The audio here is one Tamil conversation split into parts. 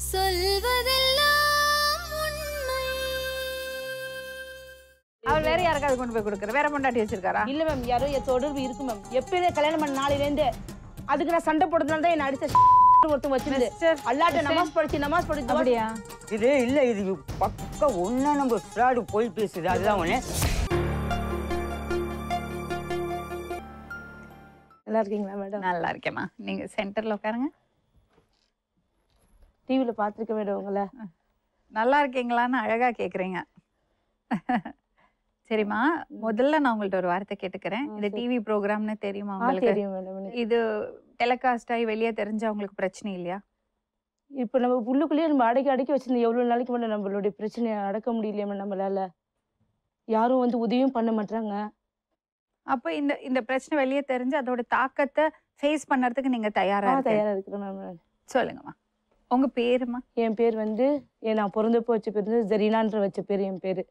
சொல்வதெல்லாம் உண்மை அவர் வேற யாருக்காவது கொண்டு போய் கொடுக்குற வேற பொண்டாட்டி வச்சிருக்காரா இல்ல மேம் யாரோ என் தொடர்பு இருக்கு மேம் எப்பயுமே கல்யாணம் பண்ண நாளையிலேருந்து அதுக்கு நான் சண்டை போடுறதுனால தான் என்ன அடிச்ச ஒருத்தன் வச்சிருந்து மிஸ்டர் அல்லாட்ட நமாஸ் படிச்சு நமாஸ் படிச்சு அப்படியா இது இல்லை இது பக்க ஒன்றா நம்ம ஃப்ராடு போய் பேசுது அதுதான் ஒன்று நல்லா இருக்கீங்களா மேடம் நல்லா இருக்கேம்மா நீங்க சென்டர்ல உட்காருங்க டிவில பாத்துருக்க மேடம் உங்களை நல்லா இருக்கீங்களான்னு அழகா கேக்குறீங்க சரிம்மா முதல்ல நான் உங்கள்ட்ட ஒரு வார்த்தை கேட்டுக்கிறேன் ஆ, இந்த சரி. டிவி ப்ரோக்ராம்னு தெரியுமா ஆ உங்களுக்கு தெரியும் மேடம் எனக்கு. இது டெலிகாஸ்ட் ஆகி வெளியே தெரிஞ்சா உங்களுக்கு பிரச்சனை இல்லையா இப்ப நம்ம உள்ளுக்குள்ளேயே நம்ம அடக்கி அடக்கி வச்சிருந்த எவ்வளவு நாளைக்கு மேடம் நம்மளுடைய பிரச்சனையை அடக்க முடியலையே மேடம் நம்மளால யாரும் வந்து உதவியும் பண்ண மாட்டாங்க அப்ப இந்த இந்த பிரச்சனை வெளியே தெரிஞ்சு அதோட தாக்கத்தை ஃபேஸ் பண்ணறதுக்கு நீங்க தயாரா நான் இருக்கீங்க. தயாரா இருக்கிறேன் மேம் சொல்லுங்கம்மா உங்க பேருமா என் பேர் வந்து என் நான் பிறந்தப்போ வச்ச பேர் வந்து ஜெரீனான்ற வச்ச பேர் என் பேர்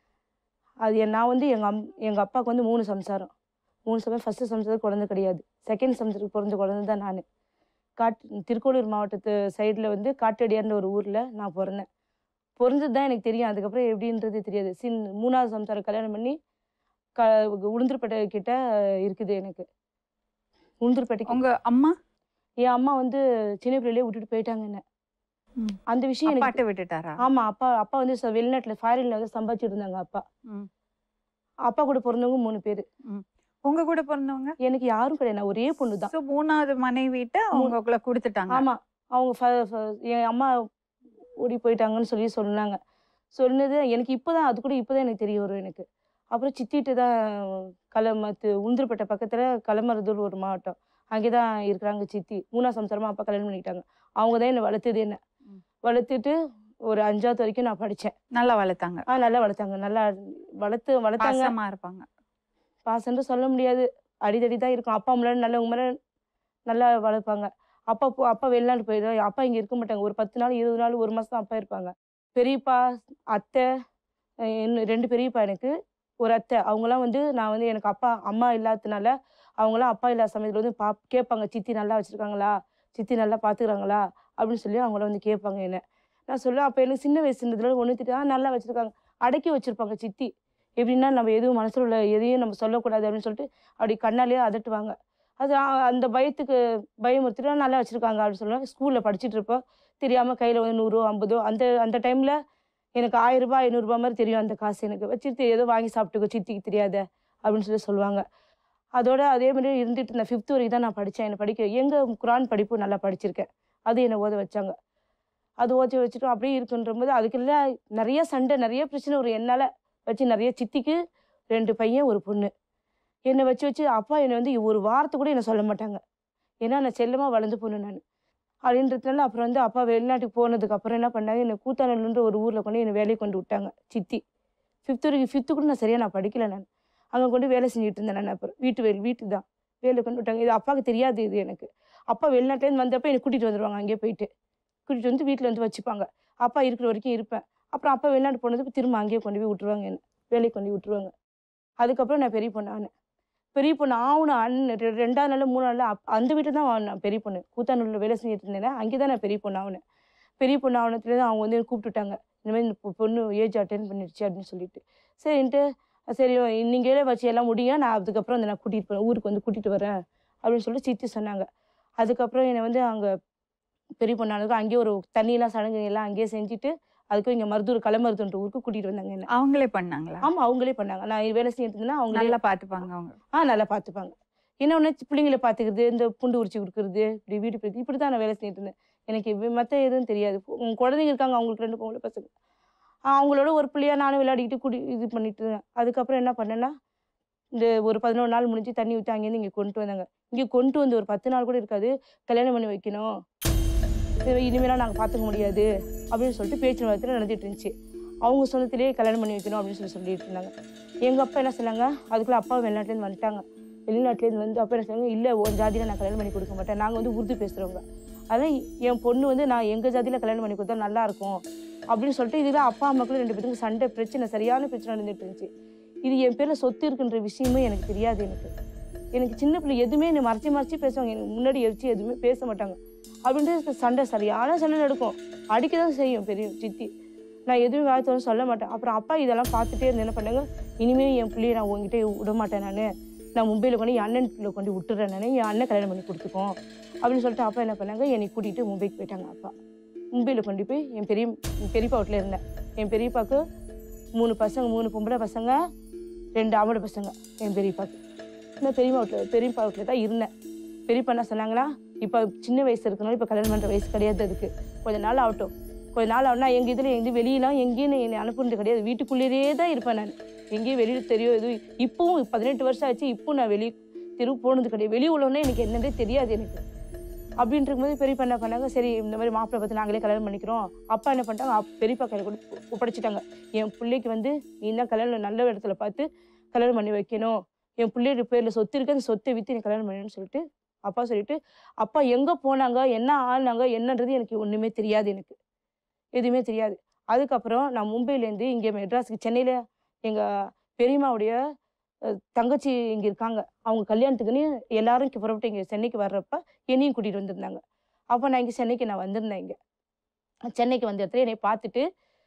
அது என் நான் வந்து எங்கள் அம் எங்கள் அப்பாவுக்கு வந்து மூணு சம்சாரம் மூணு சமயம் ஃபஸ்ட்டு சம்சாரம் குழந்தை கிடையாது செகண்ட் சம்சாரத்துக்கு பிறந்த குழந்தை தான் நான் காட் திருக்கோளூர் மாவட்டத்து சைடில் வந்து காட்டடியார்ன்ற ஒரு ஊரில் நான் பிறந்தேன் பிறந்தது தான் எனக்கு தெரியும் அதுக்கப்புறம் எப்படின்றது தெரியாது சின் மூணாவது சம்சாரம் கல்யாணம் பண்ணி க உளுந்தூர்பேட்டை கிட்ட இருக்குது எனக்கு உளுந்தூர்பேட்டைக்கு உங்க அம்மா என் அம்மா வந்து சின்ன பிள்ளையிலே விட்டுட்டு போயிட்டாங்க என்ன ம். அந்த விஷயம் எனக்கு அப்பாட்ட விட்டுட்டாரா ஆமா அப்பா அப்பா வந்து ச- வெளிநாட்டுல ஃபாரின்ல வந்து சம்பாதிச்சிட்டு இருந்தாங்க அப்பா ம். அப்பா கூட பிறந்தவங்க மூணு பேரு உங்க கூட பிறந்தவங்க எனக்கு யாரும் கிடையாது நான் ஒரே பொண்ணு தான் சோ மூணாவது மனைவிட்ட அவங்களுக்குள்ள கொடுத்துட்டாங்க ஆமா அவங்க ஃப- ஃப- என் அம்மா ஓடி போயிட்டாங்கன்னு சொல்லி சொன்னாங்க சொன்னது எனக்கு இப்போதான் அது கூட இப்போதான் எனக்கு தெரிய வரும் எனக்கு அப்புறம் சித்திட்டு தான் களமத்து உந்திரப்பட்ட பக்கத்துல களமருதூர் ஒரு மாவட்டம் அங்கே தான் இருக்கிறாங்க சித்தி மூணா சம்சாரமா அப்பா கல்யாணம் பண்ணிக்கிட்டாங்க அவங்க தான் என்னை வளர்த்தது என்ன ம். வளர்த்துட்டு ஒரு அஞ்சாவது வரைக்கும் நான் படித்தேன் நல்லா வளர்த்தாங்க ஆ நல்லா வளர்த்தாங்க நல்லா வளர்த்து வளர்த்தாங்க பாசமா இருப்பாங்க பாசம்னு சொல்ல முடியாது அடிதடி தான் இருக்கும் அப்பா முன்னாடி நல்லவங்க மேலே நல்லா வளர்ப்பாங்க அப்பா போ அப்பா வெளிநாட்டு போயிடும் அப்பா இங்கே இருக்க மாட்டாங்க ஒரு பத்து நாள் இருபது நாள் ஒரு மாதம் அப்பா இருப்பாங்க பெரியப்பா அத்தை அஹ் இன்னும் ரெண்டு பெரியப்பா எனக்கு ஒரு அத்தை அவங்களாம் வந்து நான் வந்து எனக்கு அப்பா அம்மா இல்லாததுனால அவங்களாம் அப்பா இல்லாத சமயத்தில் வந்து பா கேட்பாங்க சித்தி நல்லா வச்சுருக்காங்களா சித்தி நல்லா பார்த்துக்கிறாங்களா அப்படின்னு சொல்லி அவங்கள வந்து கேட்பாங்க என்ன நான் சொல்லுவேன் அப்போ எனக்கு சின்ன வயசுன்றதுல ஒன்று திட்டு "ஆ, நல்லா வச்சுருக்காங்க அடக்கி வச்சுருப்பாங்க சித்தி எப்படின்னா நம்ம எதுவும் மனசுல உள்ள எதையும் நம்ம சொல்லக்கூடாது அப்படின்னு சொல்லிட்டு அப்படி கண்ணாலேயே அதட்டுவாங்க அது அ- அந்த பயத்துக்கு பயமுறுத்திட்டு நல்லா வச்சுருக்காங்க அப்படின்னு சொல்லுவாங்க ஸ்கூலில் படிச்சுட்டு இருப்போம் தெரியாமல் கையில் வந்து நூறோ ஐம்பதோ அந்த அந்த டைமில் எனக்கு ஆயிரம் ரூபாய் ஐநூறுரூபா மாதிரி தெரியும் அந்த காசு எனக்கு வச்சுட்டு ஏதோ வாங்கி சாப்பிட்டுக்கோ சித்திக்கு தெரியாத அப்படின்னு சொல்லி சொல்லுவாங்க அதோட அதே மாதிரி இருந்துட்டு நான் ஃபிஃப்த் வரைக்கும் தான் நான் படித்தேன் என்னை படிக்க எங்கள் குரான் படிப்பு நல்லா படிச்சிருக்கேன் அது என்னை ஓத வச்சாங்க அது ஓதி வச்சுட்டு அப்படியே இருக்குன்ற போது அதுக்கெல்லாம் நிறைய சண்டை நிறைய பிரச்சனை ஒரு என்னால் வச்சு நிறைய சித்திக்கு ரெண்டு பையன் ஒரு பொண்ணு என்னை வச்சு வச்சு அப்பா என்னை வந்து ஒரு வாரத்தை கூட என்னை சொல்ல மாட்டாங்க ஏன்னா நான் செல்லமாக வளர்ந்து பொண்ணு நான் அப்படின்றதுனால அப்புறம் வந்து அப்பா வெளிநாட்டுக்கு போனதுக்கு அப்புறம் என்ன பண்ணாங்க என்னை கூத்தாநல்லூர்ன்ற ஒரு ஊரில் கொண்டு என்னை வேலைக்கு கொண்டு விட்டாங்க சித்தி ஃபிஃப்த் வரைக்கும் ஃபிஃப்த்து கூட நான் சரியாக நான் படிக்கல நான் அங்கே கொண்டு வேலை செஞ்சுட்டு இருந்தேன் நான் அப்புறம் வீட்டு வேலை வீட்டு தான் வேலை கொண்டு விட்டாங்க இது அப்பாவுக்கு தெரியாது இது எனக்கு அப்பா வெளிநாட்டிலேருந்து வந்தப்போ என்னை கூட்டிகிட்டு வந்துடுவாங்க அங்கேயே போயிட்டு கூட்டிகிட்டு வந்து வீட்டில் வந்து வச்சுப்பாங்க அப்பா இருக்கிற வரைக்கும் இருப்பேன் அப்புறம் அப்பா வெளிநாட்டு போனதுக்கு திரும்ப அங்கேயே கொண்டு போய் விட்டுருவாங்க என்ன வேலைக்கு கொண்டு போய் விட்டுருவாங்க அதுக்கப்புறம் நான் பெரிய பொண்ணு ஆனேன் பெரிய பொண்ணு ஆகணும் அண்ணன் ரெ- ரெண்டாவது நாள் மூணு நாள் அப் அந்த வீட்டில் தான் நான் பெரிய பொண்ணு கூத்தானூரில் வேலை செஞ்சுட்டு இருந்தேன் அங்கே தான் நான் பெரிய பொண்ணு ஆகினேன் பெரிய பொண்ணு ஆகணத்துல தான் அவங்க வந்து என்னை கூப்பிட்டுட்டாங்க இந்த மாதிரி இந்த பொ- பொண்ணு ஏஜ் அட்டன் பண்ணிடுச்சு அப்படின்னு சொல்லிட்டு சரின்ட்டு சரி நீங்களே வச்சு எல்லாம் முடியும் நான் அதுக்கப்புறம் வந்து நான் கூட்டிகிட்டு போறேன் ஊருக்கு வந்து கூட்டிகிட்டு வரேன் அப்படின்னு சொல்லிட்டு சித்தி சொன்னாங்க அதுக்கப்புறம் என்னை வந்து அங்கே பெரிய பொண்ணானதுக்கு அங்கேயே ஒரு தண்ணியெல்லாம் சடங்கு எல்லாம் அங்கேயே செஞ்சுட்டு அதுக்கும் இங்கே மருதூர் கலமருதுன்ற ஊருக்கு கூட்டிகிட்டு வந்தாங்க என்ன அவங்களே பண்ணாங்களா ஆமாம் அவங்களே பண்ணாங்க நான் வேலை செஞ்சுட்டு இருந்தேன்னா அவங்களே நல்லா பாத்துப்பாங்க அவங்க ஆ நல்லா பார்த்துப்பாங்க இன்னொன்று பிள்ளைங்கள பார்த்துக்கிறது இந்த புண்டு உரிச்சு கொடுக்குறது இப்படி வீடு இப்படி இப்படி தான் நான் வேலை செஞ்சுட்டு இருந்தேன் எனக்கு மற்ற எதுவும் தெரியாது உம் குழந்தைங்க இருக்காங்க அவங்களுக்கு ரெண்டு பொம்பளை பசங்க ஆ, அவங்களோட ஒரு பிள்ளையா நானும் விளையாடிக்கிட்டு குடி இது பண்ணிட்டு இருந்தேன் அதுக்கப்புறம் என்ன பண்ணேன்னா இந்த ஒரு பதினோரு நாள் முடிஞ்சு தண்ணி ஊற்றி அங்கேருந்து இங்கே கொண்டு வந்தாங்க இங்கே கொண்டு வந்து ஒரு பத்து நாள் கூட இருக்காது கல்யாணம் பண்ணி வைக்கணும் இது இனிமேலாம் நாங்கள் பார்த்துக்க முடியாது அப்படின்னு சொல்லிட்டு பேச்சு வார்த்தை நடந்துட்டு இருந்துச்சு அவங்க சொந்தத்திலேயே கல்யாணம் பண்ணி வைக்கணும் அப்படின்னு சொல்லி சொல்லிட்டு இருந்தாங்க எங்கள் அப்பா என்ன சொன்னாங்க அதுக்குள்ளே அப்பா வெளிநாட்டிலேருந்து வந்துட்டாங்க வெளிநாட்டிலேருந்து வந்து அப்பா என்ன சொன்னாங்க இல்லை உன் ஜாதியில் நான் கல்யாணம் பண்ணி கொடுக்க மாட்டேன் நாங்கள் வந்து உருது பேசுகிறவங்க அதான் என் பொண்ணு வந்து நான் எங்கள் ஜாதியில் கல்யாணம் பண்ணி கொடுத்தா நல்லா இருக்கும் அப்படின்னு சொல்லிட்டு இதுதான் அப்பா அம்மாக்குள்ள ரெண்டு பேத்துக்கும் சண்டை பிரச்சனை சரியான பிரச்சனை நடந்துட்டு இருந்துச்சு இது என் பேரில் சொத்து இருக்குன்ற விஷயமே எனக்கு தெரியாது எனக்கு எனக்கு சின்ன பிள்ளை எதுவுமே என்னை மறைச்சி மறைச்சி பேசுவாங்க எனக்கு முன்னாடி எரிச்சு எதுவுமே பேச மாட்டாங்க அப்படின்ட்டு சண்டை சரியான சண்டை நடக்கும் அடிக்க தான் செய்யும் பெரிய சித்தி நான் எதுவும் வாய்த்தோன்னு சொல்ல மாட்டேன் அப்புறம் அப்பா இதெல்லாம் பார்த்துட்டே இருந்து என்ன பண்ணாங்க இனிமேல் என் பிள்ளைய நான் உங்ககிட்ட விட மாட்டேன் நான் நான் மும்பையில் கொண்டு என் அண்ணன் பிள்ளை கொண்டு விட்டுறேன் நான் என் அண்ணன் கல்யாணம் பண்ணி கொடுத்துக்கோம் அப்படின்னு சொல்லிட்டு அப்பா என்ன பண்ணாங்க என்னை கூட்டிகிட்டு மும்பைக்கு போயிட்டாங்க அப்பா மும்பையில் கொண்டு போய் என் பெரிய என் பெரியப்பா வீட்டில் இருந்தேன் என் பெரியப்பாக்கு மூணு பசங்க மூணு பொம்பளை பசங்க ரெண்டு ஆம்பளை பசங்க என் பெரியப்பாக்கு நான் பெரியம்மா வீட்டில் பெரியப்பா வீட்டில் தான் இருந்தேன் பெரியப்பா என்ன சொன்னாங்களா இப்போ சின்ன வயசு இருக்கனால இப்போ கல்யாணம் பண்ணுற வயசு கிடையாது அதுக்கு கொஞ்ச நாள் ஆகட்டும் கொஞ்ச நாள் ஆகுனா எங்கள் இதில் எங்கேயும் வெளியெலாம் எங்கேயும் என்னை அனுப்புறது கிடையாது வீட்டுக்குள்ளேயே தான் இருப்பேன் நான் எங்கேயும் வெளியில் தெரியும் எதுவும் இப்பவும் பதினெட்டு வருஷம் ஆச்சு இப்போ நான் வெளியே தெரு போனது கிடையாது வெளியே உள்ளவொன்னே எனக்கு என்னன்னே தெரியாது எனக்கு அப்படின்ட்டு இருக்கும்போது பெரியப்பா என்ன பண்ணாங்க சரி இந்த மாதிரி மாப்பிள்ளை பார்த்து நாங்களே கல்யாணம் பண்ணிக்கிறோம் அப்பா என்ன பண்ணிட்டாங்க அப்~ பெரியப்பா கையில் கூட ஒப்படைச்சிட்டாங்க என் பிள்ளைக்கு வந்து நீ தான் கல்யாணம் நல்ல இடத்துல பார்த்து கல்யாணம் பண்ணி வைக்கணும் என் பிள்ளையோட பேரில் சொத்து இருக்கு அந்த சொத்தை விற்று நீ கல்யாணம் பண்ணணும்னு சொல்லிட்டு அப்பா சொல்லிட்டு அப்பா எங்கே போனாங்க என்ன ஆனாங்க என்னன்றது எனக்கு ஒன்றுமே தெரியாது எனக்கு எதுவுமே தெரியாது அதுக்கப்புறம் நான் மும்பையிலேருந்து இங்கே மெட்ராஸுக்கு சென்னையில் எங்கள் பெரியம்மாவுடைய அஹ், தங்கச்சி இங்கே இருக்காங்க அவங்க கல்யாணத்துக்குன்னு எல்லாரும் இங்கே புறப்பட்டு இங்கே சென்னைக்கு வர்றப்ப என்னையும் கூட்டிகிட்டு வந்திருந்தாங்க அப்போ நான் இங்கே சென்னைக்கு நான் வந்திருந்தேன் இங்கே சென்னைக்கு வந்த இடத்துல என்னை பார்த்துட்டு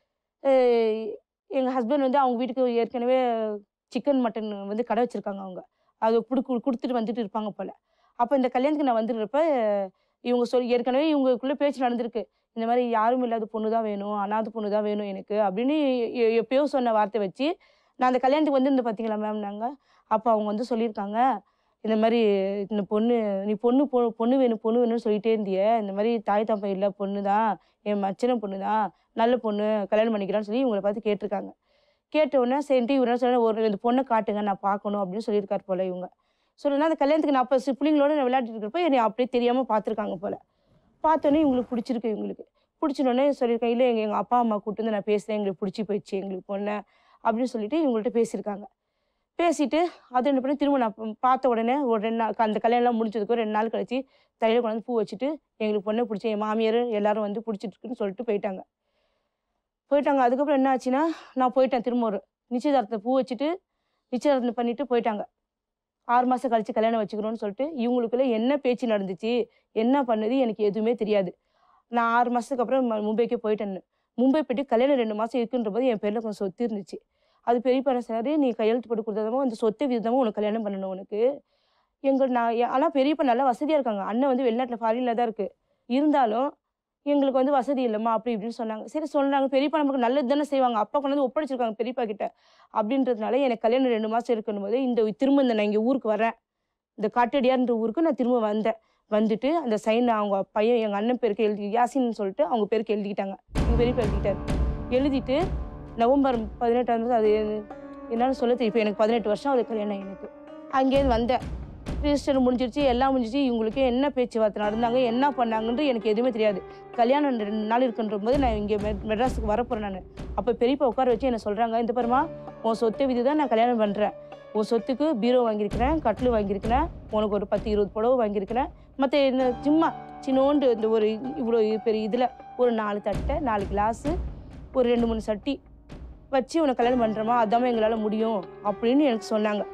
எங்கள் ஹஸ்பண்ட் வந்து அவங்க வீட்டுக்கு ஏற்கனவே சிக்கன் மட்டன் வந்து கடை வச்சுருக்காங்க அவங்க அது குடு கு- கொடுத்துட்டு வந்துட்டு இருப்பாங்க போல் அப்போ இந்த கல்யாணத்துக்கு நான் வந்துடுறப்ப இவங்க சொல்லி ஏற்கனவே இவங்களுக்குள்ளே பேச்சு நடந்திருக்கு இந்த மாதிரி யாரும் இல்லாத பொண்ணு தான் வேணும் அனாதை பொண்ணு தான் வேணும் எனக்கு அப்படின்னு எ- எப்பயோ சொன்ன வார்த்தை வச்சு நான் அந்த கல்யாணத்துக்கு வந்திருந்தேன் பார்த்தீங்களா மேம் நாங்கள் அப்போ அவங்க வந்து சொல்லியிருக்காங்க இந்த மாதிரி இந்த பொண்ணு நீ பொண்ணு பொ பொண்ணு வேணும் பொண்ணு வேணும்னு சொல்லிட்டே இருந்தியே இந்த மாதிரி தாய் தம்பை இல்லை பொண்ணு தான் என் மச்சன பொண்ணு தான் நல்ல பொண்ணு கல்யாணம் பண்ணிக்கிறான்னு சொல்லி இவங்களை பார்த்து கேட்டிருக்காங்க கேட்ட உடனே சரின்ட்டு இவர் என்ன சொன்னா ஒரு இந்த பொண்ணை காட்டுங்க நான் பார்க்கணும் அப்படின்னு சொல்லியிருக்காரு போல இவங்க சொல்லுனா அந்த கல்யாணத்துக்கு நான் அப்போ பிள்ளைங்களோட நான் விளையாடிட்டு இருக்கிறப்ப என்னை அப்படியே தெரியாமல் பார்த்துருக்காங்க போல பார்த்தோன்னே இவங்களுக்கு பிடிச்சிருக்கு இவங்களுக்கு பிடிச்சினோடனே சொல்லியிருக்கேன் இல்லை எங்கள் எங்கள் அப்பா அம்மா கூட்டு வந்து நான் பேசுகிறேன் எங்களுக்கு பிடிச்சி போயிடுச்சு எங்களுக்கு பொண்ணை அப்படின்னு சொல்லிட்டு இவங்கள்ட்ட பேசியிருக்காங்க பேசிட்டு அது என்ன பண்ணி திரும்ப நான் ப- பார்த்த உடனே ஒரு ரெண்டு நாள் அந்த கல்யாணம்லாம் முடிஞ்சதுக்கு ரெண்டு நாள் கழிச்சு தலையில் கொண்டாந்து பூ வச்சுட்டு எங்களுக்கு பொண்ணை பிடிச்சி என் மாமியார் எல்லாரும் வந்து பிடிச்சிட்டு இருக்குன்னு சொல்லிட்டு போயிட்டாங்க போயிட்டாங்க அதுக்கப்புறம் என்ன ஆச்சுன்னா நான் போயிட்டேன் திரும்ப ஒரு நிச்சயதார்த்தத்தை பூ வச்சுட்டு நிச்சயதார்த்தம் பண்ணிட்டு போயிட்டாங்க ஆறு மாதம் கழிச்சு கல்யாணம் வச்சுக்கிறோன்னு சொல்லிட்டு இவங்களுக்குள்ள என்ன பேச்சு நடந்துச்சு என்ன பண்ணுது எனக்கு எதுவுமே தெரியாது நான் ஆறு மாதத்துக்கு அப்புறம் ம- மும்பைக்கே போயிட்டேன் மும்பை போயிட்டு கல்யாணம் ரெண்டு மாதம் இருக்குன்ற போது என் பேரில் கொஞ்சம் சொத்து இருந்துச்சு அது பெரியப்பா சார் நீ கையெழுத்து போட்டு கொடுத்ததாமோ அந்த சொத்தை விதமாக உனக்கு கல்யாணம் பண்ணணும் உனக்கு எங்கள் நான் ஆனால் பெரியப்பா நல்லா வசதியாக இருக்காங்க அண்ணன் வந்து வெளிநாட்டில் ஃபாரினில் தான் இருக்குது இருந்தாலும் எங்களுக்கு வந்து வசதி இல்லைம்மா அப்படி இப்படின்னு சொன்னாங்க சரி சொன்னாங்க பெரியப்பா நமக்கு நல்லது தானே செய்வாங்க அப்பா கொண்டு வந்து ஒப்படைச்சிருக்காங்க பெரியப்பா கிட்ட அப்படின்றதுனால எனக்கு கல்யாணம் ரெண்டு மாதம் இருக்கணும் போது இந்த திரும்ப இந்த நான் இங்கே ஊருக்கு வரேன் இந்த காட்டடியார்ன்ற ஊருக்கு நான் திரும்ப வந்தேன் வந்துட்டு அந்த சைன் அவங்க பையன் எங்கள் அண்ணன் பேருக்கு எழுதி யாசின்னு சொல்லிட்டு அவங்க பேருக்கு எழுதிக்கிட்டாங்க எங்கள் பெரியப்பா எழுதிக்கிட்டாரு எழுதிட்டு நவம்பர் பதினெட்டாம் தேதி அது என்னன்னு சொல்ல தெரியும் இப்போ எனக்கு பதினெட்டு வருஷம் அது கல்யாணம் எனக்கு அங்கேருந்து வந்தேன் ரிஜிஸ்டர் முடிஞ்சிருச்சு எல்லாம் முடிஞ்சிச்சு இவங்களுக்கு என்ன பேச்சுவார்த்தை நடந்தாங்க என்ன பண்ணாங்கன்றது எனக்கு எதுவுமே தெரியாது கல்யாணம் ரெண்டு நாள் இருக்குன்ற போது நான் இங்கே மெட் மெட்ராஸுக்கு வரப்போகிறேன் நான் அப்போ பெரியப்பா உட்கார வச்சு என்ன சொல்கிறாங்க இந்த பாருமா உன் சொத்தை விதி தான் நான் கல்யாணம் பண்ணுறேன் உன் சொத்துக்கு பீரோ வாங்கியிருக்கிறேன் கட்டில் வாங்கியிருக்கிறேன் உனக்கு ஒரு பத்து இருபது புடவை வாங்கியிருக்கிறேன் மற்ற என்ன சும்மா சின்னோண்டு இந்த ஒரு இவ்வளோ பெரிய இதில் ஒரு நாலு தட்டை நாலு கிளாஸு ஒரு ரெண்டு மூணு சட்டி வச்சு உனக்கு கல்யாணம் பண்ணுறோமா அதாம்மா எங்களால் முடியும் அப்படின்னு எனக்கு சொன்னாங்க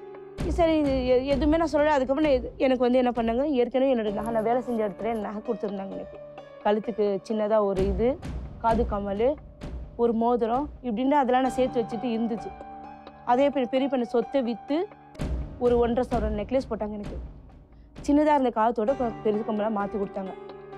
சரி இது எ- எதுவுமே நான் சொல்லலை அதுக்கப்புறம் நான் எது- எனக்கு வந்து என்ன பண்ணாங்க ஏற்கனவே என்னோட நகை நான் வேலை செஞ்ச இடத்துல எனக்கு நகை கொடுத்துருந்தாங்க எனக்கு கழுத்துக்கு சின்னதாக ஒரு இது காது கம்மல் ஒரு மோதிரம் இப்படின்னு அதெல்லாம் நான் சேர்த்து வச்சுட்டு இருந்துச்சு அதே பெரிய பெரிய பண்ண சொத்தை விற்று ஒரு ஒன்றரை சவரம் நெக்லஸ் போட்டாங்க எனக்கு சின்னதாக இருந்த காலத்தோட கொஞ்சம் பெரிய கம்மலாக மாற்றி கொடுத்தாங்க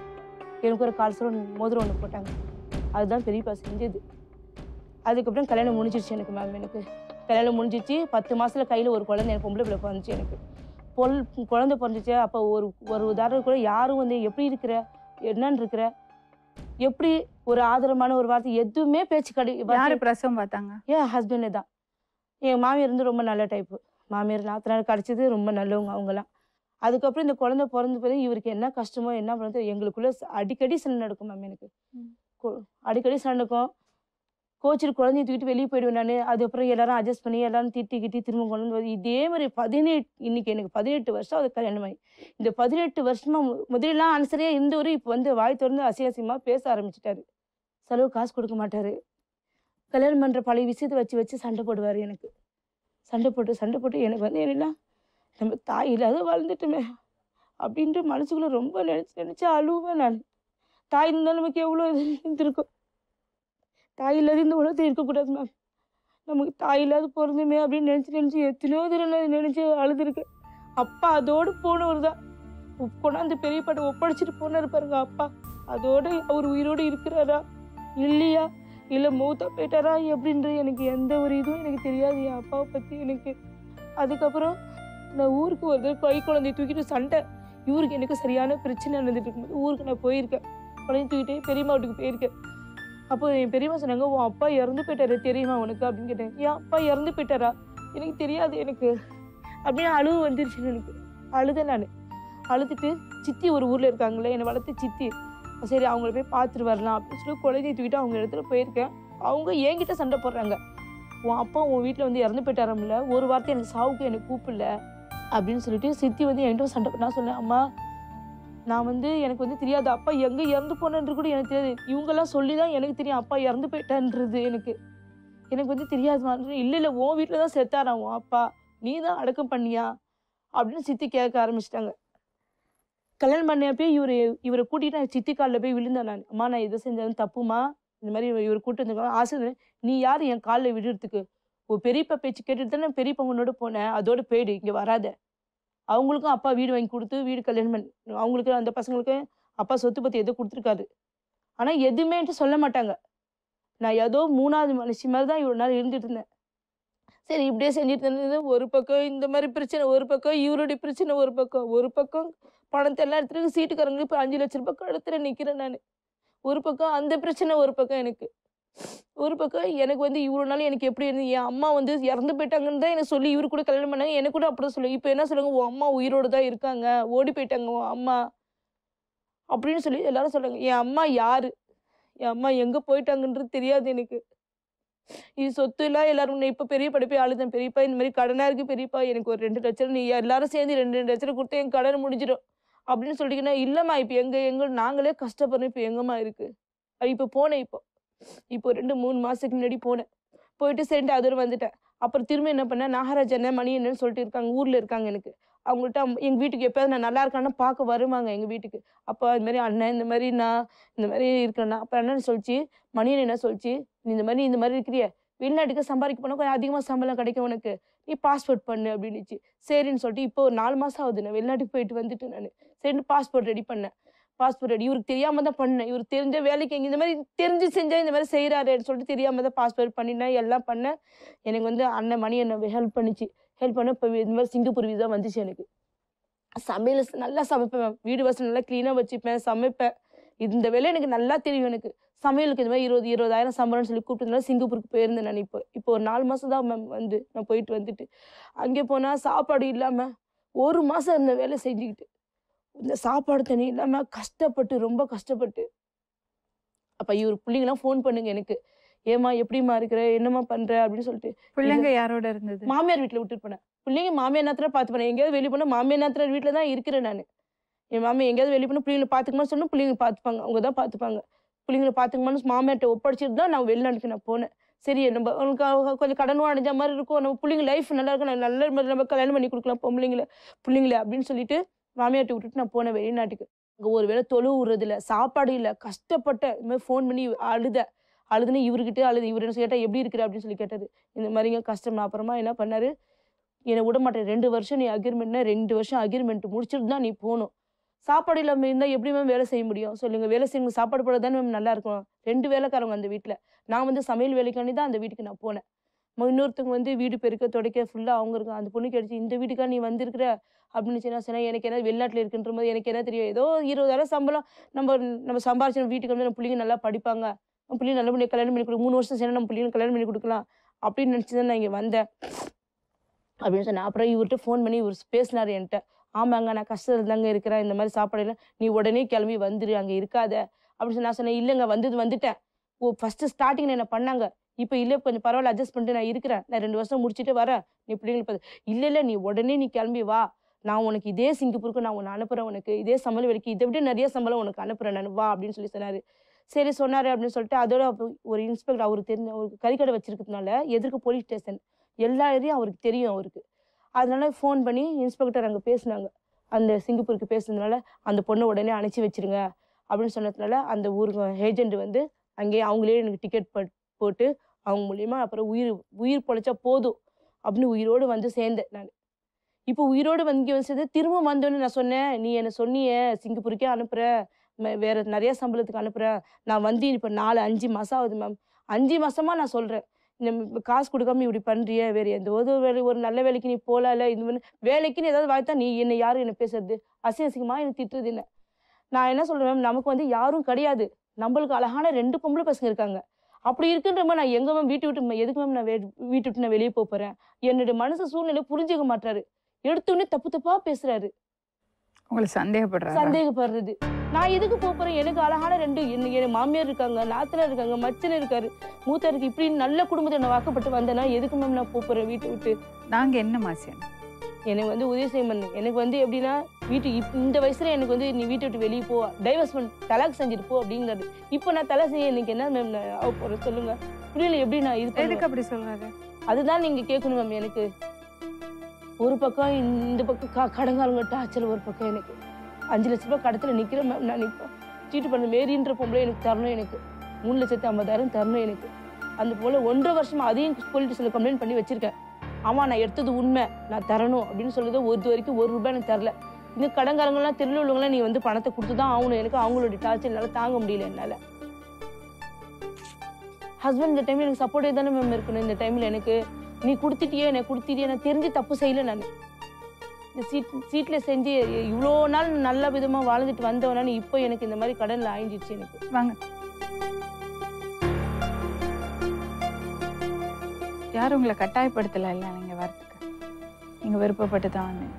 எனக்கு ஒரு கால் சவரம் மோதிரம் ஒன்று போட்டாங்க அதுதான் பெரியப்பா செஞ்சது அதுக்கப்புறம் கல்யாணம் முடிஞ்சிருச்சு எனக்கு மேம் எனக்கு கல்யாணம் முடிஞ்சிச்சு பத்து மாசத்துல கையில் ஒரு குழந்தை எனக்கு பொம்பளை பிள்ளை பிறந்துச்சு எனக்கு பொல் குழந்தை பிறந்துச்சு அப்போ ஒரு ஒரு உதாரணம் கூட யாரும் வந்து எப்படி இருக்கிற என்னன்னு இருக்கிற எப்படி ஒரு ஆதரமான ஒரு வார்த்தை எதுவுமே பேச்சு கடை யாரு பிரசவம் பார்த்தாங்க என் ஹஸ்பண்டு தான் என் மாமியார் வந்து ரொம்ப நல்ல டைப்பு மாமியார் நாத்தனார் கிடச்சது ரொம்ப நல்லவங்க அவங்கலாம் அதுக்கப்புறம் இந்த குழந்தை பிறந்த பிறகு இவருக்கு என்ன கஷ்டமோ என்ன பண்ணுறது எங்களுக்குள்ள ச- அடிக்கடி சண்டை நடக்கும் மேம் எனக்கு ம். கொ- அடிக்கடி சண்டை நடக்கும் கோச்சிட்டு குழந்தைய தூக்கிட்டு வெளியே போயிடுவேன் நான் அதுக்கப்புறம் எல்லாரும் அட்ஜஸ்ட் பண்ணி எல்லாரும் திட்டி கிட்டி திரும்ப கொண்டு வந்து வந்து இதே மாதிரி பதினெட்டு இன்னைக்கு எனக்கு பதினெட்டு வருஷம் அது கல்யாணம் ஆகி இந்த பதினெட்டு வருஷமா மு- முதலெல்லாம் அனுசரியாக இருந்தவர் இப்போ வந்து வாய் திறந்து அசிங்கசியமாக பேச ஆரம்பிச்சிட்டாரு செலவு காசு கொடுக்க மாட்டாரு கல்யாணம் பண்ணுற பழைய விஷயத்தை வச்சு வச்சு சண்டை போடுவார் எனக்கு சண்டை போட்டு சண்டை போட்டு எனக்கு வந்து என்னன்னா நம்ம தாய் இல்லாத வாழ்ந்துட்டுமே அப்படின்ட்டு மனசுக்குள்ள ரொம்ப நினச்சி நினச்சி அழுவேன் நான் தாய் இருந்தால் நமக்கு எவ்வளோ இது இருந்திருக்கும் தாய் இல்லாத இந்த உலகத்தில் இருக்கக்கூடாது மேம் நமக்கு தாய் இல்லாத பிறந்துமே அப்படின்னு நினச்சி நினச்சி எத்தனையோ தடவை நினச்சி அழுதுருக்கேன் அப்பா அதோடு போனவர் தான் கொண்டாந்து பெரிய பாட்டை ஒப்படைச்சிட்டு போனார் பாருங்க அப்பா அதோட அவர் உயிரோடு இருக்கிறாரா இல்லையா இல்லை மூத்தா போயிட்டாரா எப்படின்றது எனக்கு எந்த ஒரு இதுவும் எனக்கு தெரியாது என் அப்பாவை பற்றி எனக்கு அதுக்கப்புறம் நான் ஊருக்கு ஒரு தடவை கை குழந்தைய தூக்கிட்டு சண்டை இவருக்கு எனக்கு சரியான பிரச்சனை நடந்துட்டு இருக்கும்போது ஊருக்கு நான் போயிருக்கேன் குழந்தைய தூக்கிட்டு பெரியம்மா வீட்டுக்கு போயிருக்கேன் அப்போ என் பெரியம்மா சொன்னாங்க உன் அப்பா இறந்து போயிட்டாரு தெரியுமா உனக்கு அப்படின்னு கேட்டேன் என் அப்பா இறந்து போயிட்டாரா எனக்கு தெரியாது எனக்கு அப்படின்னு அழுவு வந்துருச்சு எனக்கு அழுதேன் நான் அழுதுட்டு சித்தி ஒரு ஊரில் இருக்காங்களே என்னை வளர்த்து சித்தி சரி அவங்கள போய் பார்த்துட்டு வரலாம் அப்படின்னு சொல்லி குழந்தைய தூக்கிட்டு அவங்க இடத்துல போயிருக்கேன் அவங்க என்கிட்ட சண்டை போடுறாங்க உன் அப்பா உன் வீட்டில் வந்து இறந்து போயிட்டாராம்ல ஒரு வார்த்தை எனக்கு சாவுக்கு எனக்கு கூப்பிடல அப்படின்னு சொல்லிட்டு சித்தி வந்து என்கிட்ட சண்டை போட்டு நான் சொன்னேன் அம்மா நான் வந்து எனக்கு வந்து தெரியாது அப்பா எங்கே இறந்து போனன்றது கூட எனக்கு தெரியாது இவங்கெல்லாம் சொல்லி தான் எனக்கு தெரியும் அப்பா இறந்து போயிட்டான்றது எனக்கு எனக்கு வந்து தெரியாதுமா இல்லை இல்லை உன் வீட்டில் தான் செத்தாரா உன் அப்பா நீ தான் அடக்கம் பண்ணியா அப்படின்னு சித்தி கேட்க ஆரம்பிச்சிட்டாங்க கல்யாணம் பண்ணியப்பே இவர் இவரை கூட்டிகிட்டு நான் சித்தி காலில் போய் விழுந்தேன் நான் அம்மா நான் இதை செஞ்சது தப்புமா இந்த மாதிரி இவர் கூட்டு வந்திருக்காங்க ஆசை இருந்தது. நீ யார் என் காலில் விடுறதுக்கு ஓ பெரியப்பா பேச்சு கேட்டுட்டு தானே பெரியப்பா உன்னோட போனேன் அதோட போயிடு இங்கே வராத அவங்களுக்கும் அப்பா வீடு வாங்கி கொடுத்து வீடு கல்யாணம் பண்ணி அவங்களுக்கு அந்த பசங்களுக்கு அப்பா சொத்து பற்றி எதுவும் கொடுத்துருக்காரு ஆனால் எதுவுமே என்கிட்ட சொல்ல மாட்டாங்க நான் ஏதோ மூணாவது மனுஷி மாதிரி தான் இவ்வளோ நாள் இருந்துட்டு இருந்தேன் சரி இப்படியே செஞ்சுட்டு இருந்தது ஒரு பக்கம் இந்த மாதிரி பிரச்சனை ஒரு பக்கம் இவருடைய பிரச்சனை ஒரு பக்கம் ஒரு பக்கம் பணத்தை எல்லாம் எடுத்துட்டு சீட்டுக்காரங்க இப்போ அஞ்சு லட்ச ரூபாய் கடத்துல நிற்கிறேன் நான் ஒரு பக்கம் அந்த பிரச்சனை ஒரு பக்கம் எனக்கு ஒரு பக்கம் எனக்கு வந்து இவ்வளோ நாள் எனக்கு எப்படி இருந்து என் அம்மா வந்து இறந்து போயிட்டாங்கன்னு தான் எனக்கு சொல்லி இவரு கூட கல்யாணம் பண்ணாங்க எனக்கு கூட அப்படி சொல்லி இப்போ என்ன சொல்லுங்க உன் அம்மா உயிரோடு தான் இருக்காங்க ஓடி போயிட்டாங்க உன் அம்மா அப்படின்னு சொல்லி எல்லாரும் சொல்றாங்க என் அம்மா யாரு என் அம்மா எங்கே போயிட்டாங்கன்றது தெரியாது எனக்கு இது சொத்து எல்லாம் எல்லாரும் நான் இப்போ பெரிய படிப்பை அழுதேன் பெரியப்பா இந்த மாதிரி கடனாக இருக்குது பெரியப்பா எனக்கு ஒரு ரெண்டு லட்சம் நீ எல்லாரும் சேர்ந்து ரெண்டு ரெண்டு லட்சம் கொடுத்து என் கடன் முடிஞ்சிடும் அப்படின்னு சொல்லிட்டீங்கன்னா இல்லைம்மா இப்போ எங்க எங்க நாங்களே கஷ்டப்படுறோம் இப்போ எங்கம்மா இருக்கு இப்போ போனேன் இப்போ இப்போ ரெண்டு மூணு மாசத்துக்கு முன்னாடி போனேன் போயிட்டு சரிட்டு அதோட வந்துட்டேன் அப்புறம் திரும்ப என்ன பண்ணேன் நாகராஜ் அண்ணன் மணி என்னன்னு சொல்லிட்டு இருக்காங்க ஊர்ல இருக்காங்க எனக்கு அவங்கள்ட்ட அம்- எங்க வீட்டுக்கு எப்பயாவது நான் நல்லா இருக்கான்னு பார்க்க வருவாங்க எங்க வீட்டுக்கு அப்போ இந்த மாதிரி அண்ணன் இந்த மாதிரி நான் இந்த மாதிரி இருக்கிறேன்னா அப்போ அண்ணன் சொல்லிச்சு மணியன் என்ன சொல்லிச்சு நீ இந்த மாதிரி இந்த மாதிரி இருக்கிறிய வெளிநாட்டுக்கு சம்பாதிக்க போனால் கொஞ்சம் அதிகமாக சம்பளம் கிடைக்கும் உனக்கு நீ பாஸ்போர்ட் பண்ணு அப்படின்னுச்சு சரின்னு சொல்லிட்டு இப்போ ஒரு நாலு மாதம் ஆகுது நான் வெளிநாட்டுக்கு போயிட்டு வந்துட்டு நான் சரின்னு பாஸ்போர்ட் ரெடி பண்ணேன் பாஸ்போர்ட் ரெடி இவருக்கு தெரியாம தான் பண்ணேன் இவருக்கு தெரிஞ்ச வேலைக்கு எங்க இந்த மாதிரி தெரிஞ்சு செஞ்சா இந்த மாதிரி செய்கிறாருன்னு சொல்லிட்டு தெரியாம தான் பாஸ்போர்ட் பண்ணினேன் எல்லாம் பண்ணேன் எனக்கு வந்து அண்ணன் மணி என்ன ஹெல்ப் பண்ணிச்சு ஹெல்ப் பண்ண இப்போ இந்த மாதிரி சிங்கப்பூர் விசா வந்துச்சு எனக்கு சமையல் ச- நல்லா சமைப்பேன் வீடு வாசல் நல்லா க்ளீனாக வச்சுப்பேன் சமைப்பேன் இந்த வேலை எனக்கு நல்லா தெரியும் எனக்கு சமையலுக்கு இந்த மாதிரி இருபது இருபதாயிரம் சம்பளம்னு சொல்லி கூப்பிட்டதுனால சிங்கப்பூருக்கு போயிருந்தேன் நான் இப்போ இப்போ ஒரு நாலு மாதம் தான் மேம் வந்து நான் போயிட்டு வந்துட்டு அங்கே போனால் சாப்பாடு இல்லாமல் ஒரு மாதம் இந்த வேலை செஞ்சுக்கிட்டு இந்த சாப்பாடு தண்ணி இல்லாமல் கஷ்டப்பட்டு ரொம்ப கஷ்டப்பட்டு அப்போ இவர் பிள்ளைங்களாம் ஃபோன் பண்ணுங்க எனக்கு ஏமா எப்படிம்மா இருக்கிற என்னம்மா பண்ற அப்படின்னு சொல்லிட்டு பிள்ளைங்க யாரோட இருந்தது மாமியார் வீட்டில் விட்டுட்டு போனேன் பிள்ளைங்க மாமியார் நேரத்துல பார்த்து போனேன் எங்கேயாவது வெளியே போனால் மாமியார் நேரத்துல வீட்டில் தான் இருக்கிறேன் நான் என் மாமியார் எங்கேயாவது வெளியே போனால் பிள்ளைங்களை பார்த்துக்கமான்னு சொன்னா பிள்ளைங்க பார்த்துப்பாங்க அவங்க தான் பார்த்துப்பாங்க பிள்ளைங்களை பார்த்துக்கமான்னு மாமியார்ட்ட ஒப்படைச்சிட்டு தான் நான் வெளிநாட்டுக்கு நான் போனேன் சரி நம்ம அவனுக்கு அவங்க கொஞ்சம் கடனும் அடைஞ்ச மாதிரி இருக்கும் நம்ம பிள்ளைங்க லைஃப் நல்லா இருக்கும் நான் நல்ல மாதிரி நம்ம கல்யாணம் பண்ணி கொடுக்கலாம் பொம்பளைங்கள பிள்ளைங்கள அப்படின்னு சொல்லிட்டு மாமியார்ட்ட விட்டுட்டு நான் போனேன் வெளிநாட்டுக்கு அங்கே ஒரு வேளை தொழு விடுறது இல்லை சாப்பாடு இல்லை கஷ்டப்பட்ட இந்த மாதிரி ஃபோன் பண்ணி அழுத அழுதுன்னு இவர்கிட்ட அழுது இவர் என்ன கேட்டால் எப்படி இருக்கிற அப்படின்னு சொல்லி கேட்டாரு இந்த மாதிரிங்க கஷ்டம் நான் அப்புறமா என்ன பண்ணாரு என்னை விட மாட்டேன் ரெண்டு வருஷம் நீ அக்ரிமெண்ட்னா ரெண்டு வருஷம் அக்ரிமெண்ட் முடிச்சுட்டு தான் நீ போகணும் சாப்பாடு இல்லாமல் இருந்தால் எப்படி மேம் வேலை செய்ய முடியும் சொல்லுங்க வேலை செய்யுங்க சாப்பாடு போட தானே மேம் நல்லா இருக்கும் ரெண்டு வேலைக்காரங்க அந்த வீட்டில் நான் வந்து சமையல் வேலைக்காண்டி தான் அந்த வீட்டுக்கு நான் போனேன் ம- இன்னொருத்தவங்க வந்து வீடு பெருக்க துடைக்க ஃபுல்லாக அவங்க இருக்காங்க அந்த பொண்ணு கிடைச்சி இந்த வீட்டுக்கா நீ வந்திருக்கிற அப்படின்னு சொல்லி நான் சொன்னேன் எனக்கு என்ன வெளிநாட்டில் இருக்குன்ற போது எனக்கு என்ன தெரியும் ஏதோ இருபதாயிரம் சம்பளம் நம்ம நம்ம சம்பாரிச்சு நம்ம வீட்டுக்கு வந்து நம்ம பிள்ளைங்க நல்லா படிப்பாங்க நம்ம பிள்ளைங்க நல்ல பண்ணி கல்யாணம் பண்ணி கொடு மூணு வருஷம் சேர்ந்து நம்ம பிள்ளைங்க கல்யாணம் பண்ணி கொடுக்கலாம் அப்படின்னு நினச்சி தான் நான் இங்கே வந்தேன் அப்படின்னு சொன்னேன் அப்புறம் இவர்கிட்ட ஃபோன் பண்ணி இவர் பேசினார் என்கிட்ட ஆமாங்க நான் கஷ்டத்தில் தாங்க இருக்கிறேன் இந்த மாதிரி சாப்பாடு இல்லை நீ உடனே கிளம்பி வந்துரு அங்கே இருக்காத அப்படின்னு சொல்லி நான் சொன்னேன் இல்லைங்க வந்தது வந்துட்டேன் ஓ ஃபஸ்ட்டு ஸ்டார்டிங்கில் என்ன பண்ணாங்க இப்போ இல்லை கொஞ்சம் பரவாயில்ல அட்ஜஸ்ட் பண்ணிட்டு நான் இருக்கிறேன் நான் ரெண்டு வருஷம் முடிச்சுட்டு வரேன் நீ பிள்ளைங்களை பார்த்து இல்லை இல்லை நீ உடனே நீ கிளம்பி வா நான் உனக்கு இதே சிங்கப்பூருக்கு நான் உன்னை அனுப்புகிறேன் உனக்கு இதே சம்பளம் வேலைக்கு இதை விட நிறைய சம்பளம் உனக்கு அனுப்புகிறேன் நான் வா அப்படின்னு சொல்லி சொன்னார் சரி சொன்னார் அப்படின்னு சொல்லிட்டு அதோட அப்போ ஒரு இன்ஸ்பெக்டர் அவருக்கு தெரிஞ்ச அவருக்கு கறிக்கடை வச்சிருக்கிறதுனால எதிர்க்க போலீஸ் ஸ்டேஷன் எல்லா ஏரியும் அவருக்கு தெரியும் அவருக்கு அதனால ஃபோன் பண்ணி இன்ஸ்பெக்டர் அங்கே பேசினாங்க அந்த சிங்கப்பூருக்கு பேசுனதுனால அந்த பொண்ணை உடனே அனுப்பிச்சி வச்சிருங்க அப்படின்னு சொன்னதுனால அந்த ஊருக்கு ஏஜென்ட் வந்து அங்கேயே அவங்களே எனக்கு டிக்கெட் போட்டு அவங்க மூலியமா அப்புறம் உயிர் உயிர் பொழைச்சா போதும் அப்படின்னு உயிரோடு வந்து சேர்ந்தேன் நான் இப்போ உயிரோடு வந்து இங்கே வந்து சேர்ந்து திரும்ப வந்தோன்னு நான் சொன்னேன் நீ என்னை சொன்னியே சிங்கப்பூருக்கே அனுப்புற ம- வேற நிறைய சம்பளத்துக்கு அனுப்புற நான் வந்து இப்போ நாலு அஞ்சு மாசம் ஆகுது மேம் அஞ்சு மாசமா நான் சொல்றேன் இந்த ம- காசு கொடுக்காம இப்படி பண்றியே வேற எந்த ஒரு வேலை ஒரு நல்ல வேலைக்கு நீ போகல இந்த மாதிரி வேலைக்குன்னு ஏதாவது வாய்த்தா நீ என்ன யாரும் என்ன பேசுறது அசிங்க அசிங்கமா என்ன திட்டுறது என்ன நான் என்ன சொல்றேன் மேம் நமக்கு வந்து யாரும் கிடையாது நம்மளுக்கு அழகான ரெண்டு பொம்பளை பசங்க இருக்காங்க அப்படி இருக்குன்றப்ப நான் எங்க மேம் வீட்டு விட்டு எதுக்கு மேம் நான் வே- வீட்டு விட்டு நான் வெளியே போக போறேன் என்னோட மனசு சூழ்நிலை புரிஞ்சுக்க மாட்டாரு எடுத்தோடனே தப்பு தப்பா பேசுறாரு உங்களை சந்தேகப்படுறாரு சந்தேகப்படுறது நான் எதுக்கு போப் போறேன் எனக்கு அழகான ரெண்டு என்ன என் மாமியார் இருக்காங்க நாத்தனார் இருக்காங்க மச்சன் இருக்காரு மூத்தாருக்கு இப்படி நல்ல குடும்பத்தை நான் வாக்கப்பட்டு வந்தேன்னா எதுக்கு மேம் நான் போப் போறேன் வீட்டை விட்டு நாங்க என்ன மாசியம் எனக்கு வந்து உதவி செய்ய பண்ணு எனக்கு வந்து எப்படின்னா வீட்டு இப்- இந்த வயசுல எனக்கு வந்து நீ வீட்டை விட்டு வெளியே போ டைவர்ஸ் பண்ணி தலாக் செஞ்சுட்டு போ அப்படிங்கிறது இப்போ நான் தலை செய்ய எனக்கு என்ன மேம் நான் ஆக போறேன் சொல்லுங்க புரியல எப்படி நான் இது பண்ணுவேன்? எதுக்கு அப்படி சொல்றாரு அதுதான் நீங்க கேட்கணும் மேம் எனக்கு ஒரு பக்கம் இந்த பக்கம் க கடங்காரங்க டாச்சல் ஒரு பக்கம் எனக்கு அஞ்சு லட்ச ரூபாய் கடத்துல நிக்கிறேன் மேம் நான் இப்போ சீட்டு பண்ண மேரின்ற பொம்பளை எனக்கு தரணும் எனக்கு மூணு லட்சத்து ஐம்பதாயிரம் தரணும் எனக்கு அந்த போல ஒன்றரை வருஷமா அதையும் போலீஸ் ஸ்டேஷன்ல கம்ப்ளைண்ட் பண்ணி வச்சிருக்கேன் ஆமா நான் எடுத்தது உண்மை நான் தரணும் அப்படின்னு சொல்லுது ஒரு வரைக்கும் ஒரு ரூபாய் எனக்கு தரல இந்த கடங்காரங்களாம் தெருவில் உள்ளவங்களாம் நீ வந்து பணத்தை கொடுத்து தான் ஆகணும் எனக்கு அவங்களோட டார்ச்சர் என்னால தாங்க முடியல என்னால ஹஸ்பண்ட் இந்த டைம்ல எனக்கு சப்போர்ட்டே தானே மேம் இருக்கணும் இந்த டைம்ல எனக்கு நீ கொடுத்துட்டியே எனக்கு கொடுத்துட்டியே நான் தெரிஞ்சு தப்பு செய்யல நான் இந்த சீட் சீட்ல செஞ்சு இவ்வளோ நாள் நல்ல விதமா வாழ்ந்துட்டு வந்தவனால இப்போ எனக்கு இந்த மாதிரி கடன்ல ஆயிடுச்சு எனக்கு வாங்க யாரும் உங்களை கட்டாயப்படுத்தல இல்ல நீங்க வரதுக்கு நீங்க விருப்பப்பட்டு தான் வந்தீங்க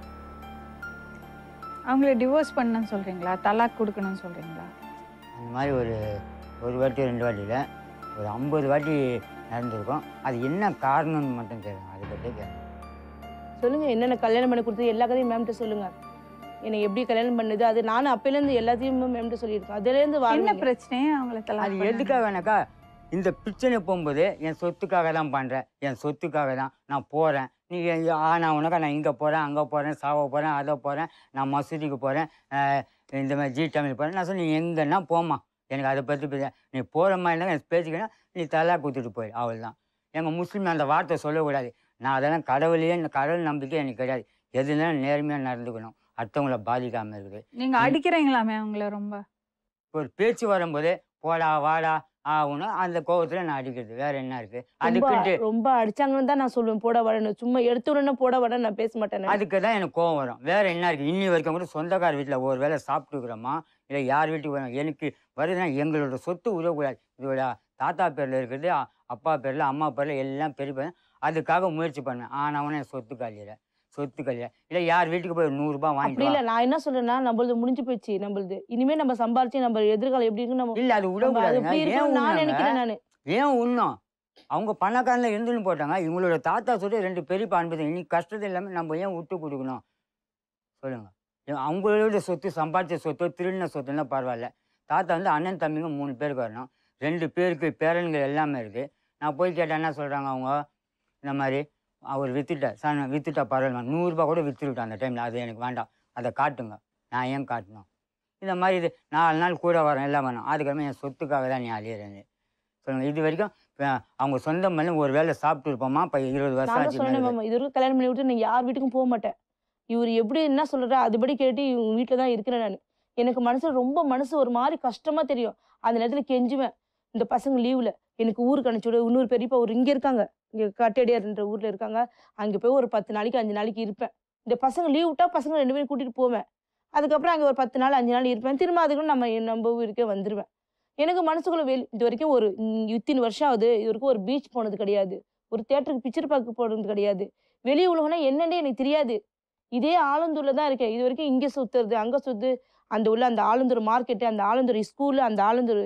அவங்கள டிவோர்ஸ் பண்ணணும்னு சொல்றீங்களா தலாக் கொடுக்கணும்னு சொல்றீங்களா அந்த மாதிரி ஒரு ஒரு வாட்டி ரெண்டு வாட்டியில் ஒரு ஐம்பது வாட்டி நடந்திருக்கும் அது என்ன காரணம்னு மட்டும் தெரியும் அதை பற்றி கேட்கணும் சொல்லுங்க என்னென்ன கல்யாணம் பண்ணி கொடுத்தது எல்லா கதையும் மேம்கிட்ட சொல்லுங்க என்னை எப்படி கல்யாணம் பண்ணுது அது நானும் அப்பையிலேருந்து எல்லாத்தையும் மேம்கிட்ட சொல்லியிருக்கேன் அதுலேருந்து என்ன வாழ்ந்த பிரச்சனையே அவங்கள அது தலாக் பண்ணணும்? எதுக்காகனாக்கா இந்த பிரச்சனை போகும்போது என் சொத்துக்காக தான் பண்ணுறேன் என் சொத்துக்காக தான் நான் போகிறேன் நீ எ- ஆனா உனக்கா நான் இங்கே போகிறேன் அங்கே போகிறேன் சாவ போகிறேன் அதை போகிறேன் நான் மசூதிக்கு போகிறேன் இந்த மாதிரி ஜி தமிழ் போகிறேன் நான் சொன்னேன் நீ எங்கன்னா போமா எனக்கு அதை பற்றி பேச நீ போகிற மாதிரி இருந்தால் எனக்கு பேசிக்கணும் நீ தலா கொடுத்துட்டு போயிடு அவள் தான் எங்கள் முஸ்லீம் அந்த வார்த்தை சொல்லக்கூடாது நான் அதெல்லாம் கடவுளையே கடவுள் நம்பிக்கை எனக்கு கிடையாது எதுனாலும் நேர்மையாக நடந்துக்கணும் அடுத்தவங்கள பாதிக்காமல் இருக்குது நீங்க அடிக்கிறீங்களாமே அவங்கள ரொம்ப ஒரு பேச்சு வரும்போது போடா வாடா ஆகணும் அந்த கோவத்துல நான் அடிக்கிறது வேற என்ன இருக்கு ரொம்ப அதுக்குன்ட்டு ரொம்ப அடிச்சாங்கன்னு தான் நான் சொல்லுவேன் போட வரணும் சும்மா எடுத்த உடனே போட வர நான் பேச மாட்டேன் நான். அதுக்கு தான் எனக்கு கோவம் வரும் வேற என்ன இருக்கு இன்னி வரைக்கும் கூட சொந்தக்கார வீட்டில் ஒரு வேளை சாப்பிட்டுக்கிறோமா இல்லை யார் வீட்டுக்கு வரோம் எனக்கு வருதுன்னா எங்களோட சொத்து உதவக்கூடாது இதோட தாத்தா பேர்ல இருக்குது அ- அப்பா பேர்ல அம்மா பேர்ல எல்லாம் பெரிய பையன். அதுக்காக முயற்சி பண்ணேன் ஆனவனே சொத்து கல்லிட சொத்து கல்லிட இல்லை யார் வீட்டுக்கு போய் ஒரு நூறுரூபா அப்படி வாங்கிட்டு இல்ல வா. நான் என்ன சொல்றேன்னா நம்மளது முடிஞ்சு போச்சு நம்மளது இனிமே நம்ம சம்பாரிச்சு நம்ம எதிர்காலம் எப்படி இருக்கு நம்ம இல்ல அது நம்ம அது விடக்கூடாதுங்க எப்படி ஏன் இருக்குன்னு நான் உண்ணாங்க? நினைக்கிறேன் நானு ஏன் உண்ணும் அவங்க பணக்காரன்ல இருந்துன்னு போட்டாங்க இவங்களோட தாத்தா சொல்லி ரெண்டு பெரியப்பா அனுப்புது இன்னைக்கு கஷ்டத்தை இல்லாமல் நம்ம ஏன் விட்டு கொடுக்கணும் சொல்லுங்க ஏன் அவங்களோட சொத்து சம்பாதிச்ச சொத்து திருடின சொத்துன்னா பரவாயில்ல தாத்தா வந்து அண்ணன் தம்பிங்க மூணு பேருக்கு வரணும் ரெண்டு பேருக்கு பேரன்கள் எல்லாமே இருக்குது நான் போய் கேட்டேன் என்ன சொல்கிறாங்க அவங்க இந்த மாதிரி அவர் வித்துட்டார் சார் நான் வித்துட்டா பரவாயில்ல நூறுரூபா கூட வித்துருட்டேன் அந்த டைமில் அது எனக்கு வேண்டாம் அதை காட்டுங்க நான் ஏன் காட்டணும் இந்த மாதிரி இது நாலு நாள் கூட வரேன் எல்லாம் வேணும் அதுக்கப்புறமா என் சொத்துக்காக தான் நீ அழியிறேன் சொல்லுங்க இது வரைக்கும் அஹ், அவங்க சொந்தம் பண்ணி ஒரு வேளை சாப்பிட்டு இருப்போமா இப்போ இருபது வருஷம் நான் தான் ஆச்சு சொன்னேன் மேல. மாமா இது வரைக்கும் கல்யாணம் பண்ணி விட்டு நான் யார் வீட்டுக்கும் போக மாட்டேன் இவர் எப்படி என்ன சொல்றா அதுபடி கேட்டு இவங்க வீட்டில் தான் இருக்கிறேன் நான் எனக்கு மனசு ரொம்ப மனசு ஒரு மாதிரி கஷ்டமா தெரியும் அந்த நேரத்தில் கெஞ்சுவேன் இந்த பசங்க லீவ்ல எனக்கு ஊருக்கு அனுப்பிச்சு விடு இன்னொரு பெரியப்பா ஒரு இங்கே இருக்காங்க இங்கே கட்டடியார்ன்ற ஊர்ல இருக்காங்க அங்கே போய் ஒரு பத்து நாளைக்கு அஞ்சு நாளைக்கு இருப்பேன் இந்த பசங்க லீவ் விட்டா பசங்க ரெண்டு பேரும் கூட்டிட்டு போவேன் அதுக்கப்புறம் அங்கே ஒரு பத்து நாள் அஞ்சு நாள் இருப்பேன் திரும்ப அதுக்கு நம்ம நம்ம ஊருக்கே வந்துடுவேன் எனக்கு மனசுக்குள்ள வெளி இது வரைக்கும் ஒரு ம், இத்தனை வருஷம் ஆகுது இது வரைக்கும் ஒரு பீச் போனது கிடையாது ஒரு தேட்டருக்கு பிக்சர் பார்க்க போனது கிடையாது வெளி உலகம்னா என்னன்னே எனக்கு தெரியாது இதே ஆலந்தூர்ல தான் இருக்கேன் இது வரைக்கும் இங்கே சுத்துறது அங்கே சுத்து அந்த உள்ள அந்த ஆலந்தூர் மார்க்கெட்டு அந்த ஆலந்தூர் ஸ்கூலு அந்த ஆலந்தூர்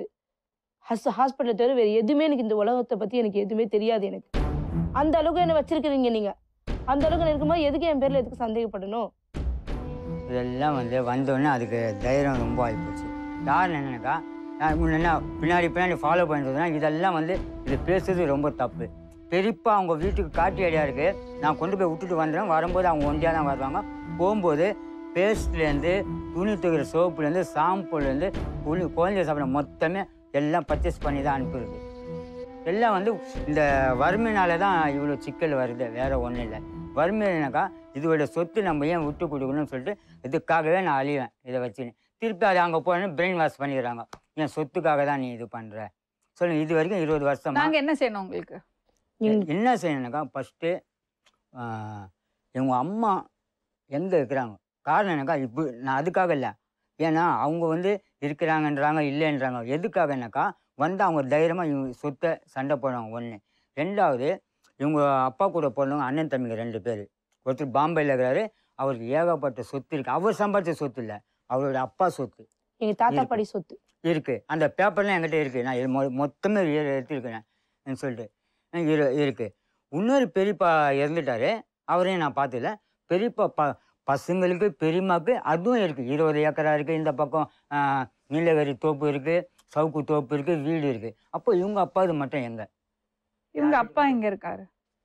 ஹஸ் ஹாஸ்பிட்டல் தவிர வேறு எதுவுமே எனக்கு இந்த உலகத்தை பற்றி எனக்கு எதுவுமே தெரியாது எனக்கு அந்த அளவுக்கு என்ன வச்சிருக்கிறீங்க நீங்க அந்த அளவுக்கு இருக்கும்போது எதுக்கு என் பேர்ல எதுக்கு சந்தேகப்படணும் இதெல்லாம் வந்து வந்தோடனே அதுக்கு தைரியம் ரொம்ப ஆகிப்போச்சு காரணம் என்னன்னாக்கா நான் முன்னா பின்னாடி பின்னாடி ஃபாலோ பண்ணுறதுனா இதெல்லாம் வந்து இது பேசுறது ரொம்ப தப்பு பெரியப்பா அவங்க வீட்டுக்கு காட்டு ஏரியா இருக்குது நான் கொண்டு போய் விட்டுட்டு வந்துடுறேன் வரும்போது அவங்க ஒண்டியாக தான் வருவாங்க போகும்போது பேஸ்ட்லேருந்து துணி துவைக்கிற சோப்புலேருந்து ஷாம்புலேருந்து துணி குழந்தை சாப்பிட மொத்தமே எல்லாம் பர்ச்சேஸ் பண்ணி தான் அனுப்புறது எல்லாம் வந்து இந்த வறுமையினால தான் இவ்வளோ சிக்கல் வருது வேற ஒன்றும் இல்லை வறுமைனாக்கா இதோட சொத்து நம்ம ஏன் விட்டு கொடுக்கணும்னு சொல்லிட்டு இதுக்காகவே நான் அழிவேன் இதை வச்சுன்னு திருப்பி அது அங்கே போனோன்னு பிரெயின் வாஷ் பண்ணிடுறாங்க என் சொத்துக்காக தான் நீ இது பண்ணுற சொல்லுங்க இது வரைக்கும் இருபது வருஷமா நாங்க என்ன செய்யணும் உங்களுக்கு எங்க- என்ன செய்யணும்னாக்கா ஃபஸ்ட்டு இவங்க அம்மா எங்கே இருக்கிறாங்க காரணம் என்னக்கா இப்போ நான் அதுக்காக இல்லை ஏன்னா அவங்க வந்து இருக்கிறாங்கன்றாங்க இல்லைன்றாங்க எதுக்காகனாக்கா வந்து அவங்க தைரியமாக இவங்க சொத்தை சண்டை போடுவாங்க ஒன்று ரெண்டாவது இவங்க அப்பா கூட பிறந்தவங்க அண்ணன் தம்பிங்க ரெண்டு பேர் ஒருத்தர் பாம்பேயில் இருக்கிறாரு அவருக்கு ஏகப்பட்ட சொத்து இருக்குது அவர் சம்பாதிச்ச சொத்து இல்லை அவரோட அப்பா சொத்து எங்க தாத்தா இருக்கு. பாடி சொத்து இருக்கு அந்த பேப்பர்லாம் என்கிட்ட இருக்கு நான் இது மொ- மொத்தமே எ- எடுத்திருக்கிறேன் சொல்லிட்டு அஹ் இரு இருக்கு இன்னொரு பெரியப்பா இறந்துட்டாரு அவரையும் நான் பார்த்ததில்ல பெரியப்பா ப பசங்களுக்கு பெரியம்மாக்கு அதுவும் இருக்கு இருபது ஏக்கரா இருக்கு இந்த பக்கம் ஆஹ், நீலகிரி தோப்பு இருக்கு சவுக்கு தோப்பு இருக்கு வீடு இருக்கு அப்போ இவங்க அப்பா இது மட்டும் எங்க இவங்க அப்பா எங்க இருக்காரு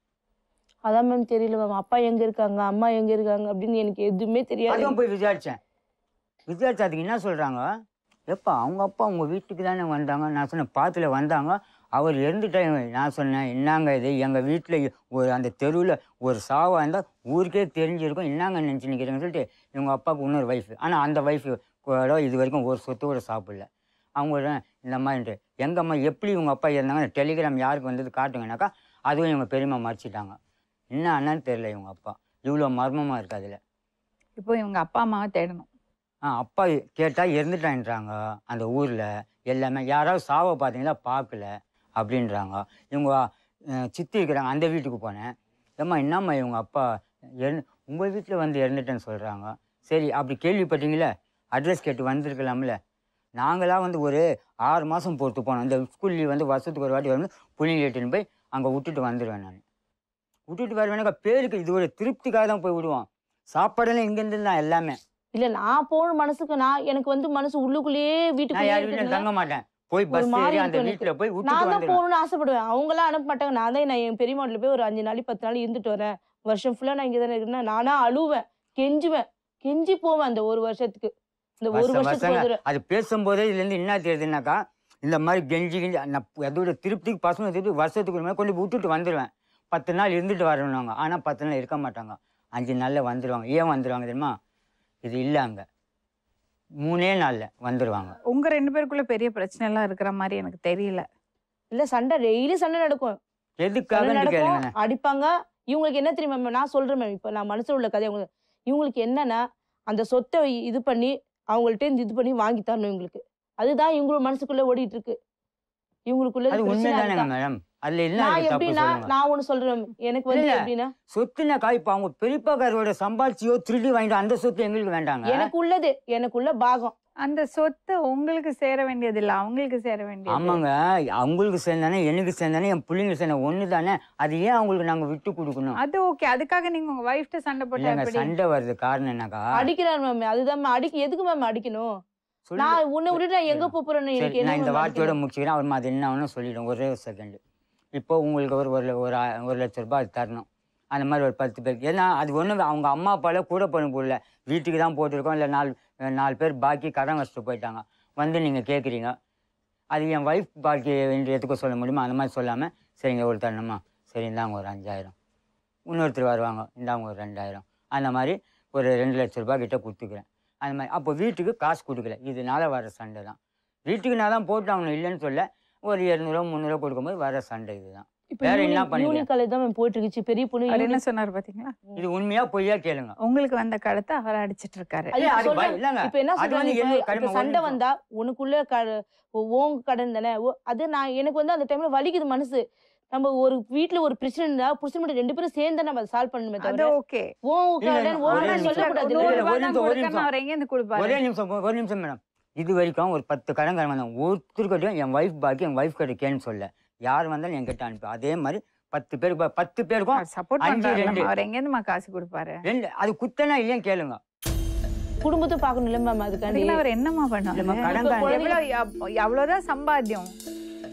அதான் மேம் தெரியல மேம் அப்பா எங்க இருக்காங்க அம்மா எங்க இருக்காங்க அப்படின்னு எனக்கு எதுவுமே தெரியாது அதுவும் போய் விசாரிச்சேன் விசாரிச்சு அதுக்கு என்ன சொல்றாங்க எப்பா அவங்க அப்பா உங்க வீட்டுக்கு தானே வந்தாங்க நான் சொன்னேன் பாத்துல வந்தாங்க அவர் இறந்துட்டாங்க நான் சொன்னேன் என்னங்க இது எங்கள் வீட்டில் ஒரு அந்த தெருவில் ஒரு சாவா இருந்தால் ஊருக்கே தெரிஞ்சிருக்கும் என்னங்க நினச்சி நிற்கிறீங்கன்னு சொல்லிட்டு இவங்க அப்பாவுக்கு இன்னொரு ஒய்ஃபு ஆனால் அந்த ஒய்ஃபு கூட இது வரைக்கும் ஒரு சொத்து கூட சாப்பிடல அவங்க ஒரு இந்த மாதிரின்ட்டு எங்கள் அம்மா எப்படி இவங்க அப்பா இருந்தாங்க டெலிகிராம் யாருக்கு வந்தது காட்டுங்கனாக்கா அதுவும் இவங்க பெரியம்மா மறைச்சிட்டாங்க என்ன அண்ணன்னு தெரியல இவங்க அப்பா இவ்வளோ மர்மமாக இருக்கு அதில் இப்போ இவங்க அப்பா அம்மாவை தேடணும் ஆ அப்பா கேட்டால் இறந்துட்டான்றாங்க அந்த ஊரில் எல்லாமே யாராவது சாவை பார்த்தீங்களா பார்க்கல அப்படின்றாங்க இவங்க அஹ், சித்தி இருக்கிறாங்க அந்த வீட்டுக்கு போனேன் ஏம்மா என்னம்மா இவங்க அப்பா இறந்து உங்கள் வீட்டில் வந்து இறந்துட்டேன்னு சொல்கிறாங்க சரி அப்படி கேள்விப்பட்டீங்களே அட்ரஸ் கேட்டு வந்திருக்கலாம்ல நாங்களாம் வந்து ஒரு ஆறு மாதம் பொறுத்து போனோம் இந்த ஸ்கூல் லீவ் வந்து வருஷத்துக்கு ஒரு வாட்டி வந்து புள்ளிங்க எட்டுன்னு போய் அங்கே விட்டுட்டு வந்துடுவேன் நான் விட்டுட்டு வருவேனாக்கா பேருக்கு இது ஒரு திருப்திக்காக தான் போய் விடுவோம் சாப்பாடெல்லாம் இங்கேருந்து தான் எல்லாமே இல்ல நான் போன மனசுக்கு நான் எனக்கு வந்து மனசு உள்ளுக்குள்ளேயே நான் வீட்டுக்குள்ளேயே யார் வீட்லயும் இருக்கிறதுனால தங்க மாட்டேன் போய் ஒரு பஸ் மாதிரி ஏறி அந்த இருக்கும் எனக்கு. வீட்டுல போய் விட்டுட்டு நான் தான் வந்துடுவேன் போகணும்னு ஆசைப்படுவேன் அவங்களாம் அனுப்ப மாட்டாங்க நான் தான் நான் என் பெரியம்மா வீட்டுல போய் ஒரு அஞ்சு நாள் பத்து நாள் இருந்துட்டு வரேன் வருஷம் ஃபுல்லா நான் இங்கே தானே இருக்கிறேன் நானா அழுவேன் கெஞ்சுவேன் கெஞ்சி போவேன் அந்த ஒரு வருஷத்துக்கு இந்த ஒரு வருஷம் வருஷத்துக்கு வருஷங்க ஒரு தடவை. அது பேசும்போதே இதுல இருந்து என்ன தெரியுதுனாக்கா இந்த மாதிரி கெஞ்சி கெஞ்சி நான் அதோட திருப்திக்கு பசங்க திருப்பி வருஷத்துக்கு ஒரு மாதிரி கொண்டு போய் விட்டுட்டு வந்துடுவேன் பத்து நாள் இருந்துட்டு வரணுங்க ஆனா பத்து நாள் இருக்க மாட்டாங்க அஞ்சு நாள்ல வந்துடுவாங்க ஏன் வந்துடுவாங்க தெரியுமா இது இல்லை அங்க மூணே நாள்ல வந்துடுவாங்க உங்க ரெண்டு பேருக்குள்ள பெரிய பிரச்சனை எல்லாம் இருக்கிற மாதிரி எனக்கு தெரியல இல்ல சண்டை டெய்லி சண்டை நடக்கும் சண்டை எதுக்காக நடக்கும் கேளுங்க அடிப்பாங்க இவங்களுக்கு என்ன தெரியுமா ma'am? நான் சொல்றேன் மேம் இப்போ நான் மனசுல உள்ள கதை உங்களுக்கு இவங்களுக்கு என்னன்னா அந்த சொத்தை இது பண்ணி அவங்கள்ட்ட இருந்து இது பண்ணி வாங்கி தரணும் இவங்களுக்கு அதுதான் இவங்களோட மனசுக்குள்ள ஓடிட்டு இருக்கு இவங்களுக்குள்ள அது பிரச்சனை உண்மைதானேங்க அதுதான். மேடம் அதுல என்ன நான் இருக்கு தப்பு எப்படின்னா சொல்லுங்க நான் ஒண்ணு சொல்றேன் எனக்கு வந்து இல்ல. எப்படின்னா சொத்துனாக்கா இப்ப அவங்க பெரியப்பாக்காரோட சம்பாதிச்சியோ திருடி வாங்கிட்டு அந்த சொத்து எங்களுக்கு வேண்டாங்க எனக்கு உள்ளது எனக்குள்ள பாகம் அந்த சொத்து உங்களுக்கு சேர வேண்டியது இல்ல அவங்களுக்கு சேர வேண்டியது ஆமாங்க அவங்களுக்கு சேர்ந்தானே எனக்கு சேர்ந்தானே என் பிள்ளைங்க சேர்ந்த ஒன்று தானே அது ஏன் அவங்களுக்கு நாங்கள் விட்டு கொடுக்கணும் அது ஓகே அதுக்காக நீங்க உங்க வைஃப்ட்ட சண்டை போட்டா இல்லைங்க எப்படி சண்டை வருது காரணம் என்னக்கா அடிக்கிறார் மேம் அதுதான் ma'am. அடிக்க எதுக்கு மேம் அடிக்கணும் சொல்லு. நான் உன்னை விட்டு நான் எங்க போறேன்னு சரி எனக்கு நான் என்ன இந்த ma'am வார்த்தையோட அடிக்கணும்? முடிச்சுக்கிறேன் அவர் அது என்ன ஆகணும் சொல்லிடும் ஒரே செகண்ட் இப்போ உங்களுக்கு ஒரு ஒரு ஒரு ஆ- ஒரு லட்ச ரூபாய் தரணும் அந்த மாதிரி ஒரு பத்து பேருக்கு ஏன்னா அது ஒன்றும் அவங்க அம்மா அப்பால கூட பண்ண போடல வீட்டுக்கு தான் போட்டிருக்கோம் இல்லை நாலு நாலு பேர் பாக்கி கடன் வச்சுட்டு போயிட்டாங்க வந்து நீங்கள் கேட்குறீங்க அது என் ஒய்ஃப் பாக்கி எதுக்கும் சொல்ல முடியுமா அந்த மாதிரி சொல்லாமல் சரிங்க ஒரு தரணுமா சரி இந்தாங்க ஒரு அஞ்சாயிரம் இன்னொருத்தர் வருவாங்க இந்தாங்க ஒரு ரெண்டாயிரம் அந்த மாதிரி ஒரு ரெண்டு லட்ச ரூபாய் கிட்ட கொடுத்துக்கிறேன் அந்த மாதிரி அப்போ வீட்டுக்கு காசு கொடுக்கல இதனால வர சண்டை தான் வீட்டுக்கு நான் தான் போட்டாங்கணும் இல்லைன்னு சொல்ல ஒரு இரநூறுவா முந்நூறுவா கொடுக்கும்போது வர சண்டை இதுதான் இப்ப வேற என்ன யூனி- பண்ணிக்க? யூனி காலேஜ் தான் ma'am போயிட்டு இருந்துச்சு பெரிய பொண்ணு அவர் யூனி- என்ன சொன்னாரு பாத்தீங்களா இது உண்மையா பொய்யா கேளுங்க உங்களுக்கு வந்த கடத்தை அவர் அடிச்சிட்டு இருக்காரு அது இல்ல, அது சொல்றேன். பய- இல்லைங்க இப்ப என்ன அது சொல்றாங்க வந்து இப்ப- என்னோட இப்ப கடமை, ஒரு சண்டை நிமிஷம். வந்தா உனக்குள்ள க- ஓன் கடன் தானே ஓ- அது நான் எனக்கு வந்து அந்த டைம்ல வலிக்குது மனசு நம்ம ஒரு வீட்ல ஒரு பிரச்சனை இருந்தா புருஷன் மட்டும் ரெண்டு பேரும் சேர்ந்து நம்ம சால்வ் பண்ணணுமே அது தவிர ஓகே ஓன் இல்ல, கடன் ஒரே ஓன் நிமிஷம். சொல்லக்கூடாது இல்ல, நூறு இல்ல, ரூபாய் ஒரு தான் நிமிஷம், ஒரு கொடுக்கணும் நிமிஷம். அவர் எங்க இருந்து கொடுப்பாரு ஒரே நிமிஷம் ஒரு நிமிஷம் மேடம் இது வரைக்கும் ஒரு பத்து கடன் கடன் வந்தேன் ஒருத்தருக்கிட்டையும் என் ஒய்ஃப் பாக்கி என் ஒய்ஃப் கிட்ட கேன்னு சொல்ல யார் வந்தாலும் என்கிட்ட அனுப்பி அதே மாதிரி பத்து பேருக்கு ப- பத்து பேருக்கும் சப்போர்ட் அஞ்சு, பண்றாரு ரெண்டு. அவர் எங்க இருந்துமா காசு கொடுப்பாரு ரெண்டு அது குத்தனா இல்லையான்னு கேளுங்க குடும்பத்தை பார்க்கணும்ல மேம் அதுக்காண்டி அதுக்குன்னு அவர் என்னமா நம்ம பண்ணுவாரு கடன் இப்ப காரன் குழந்தைங்க- எவ்வளவு எவ்- எவ்வளவுதான் சம்பாத்தியம்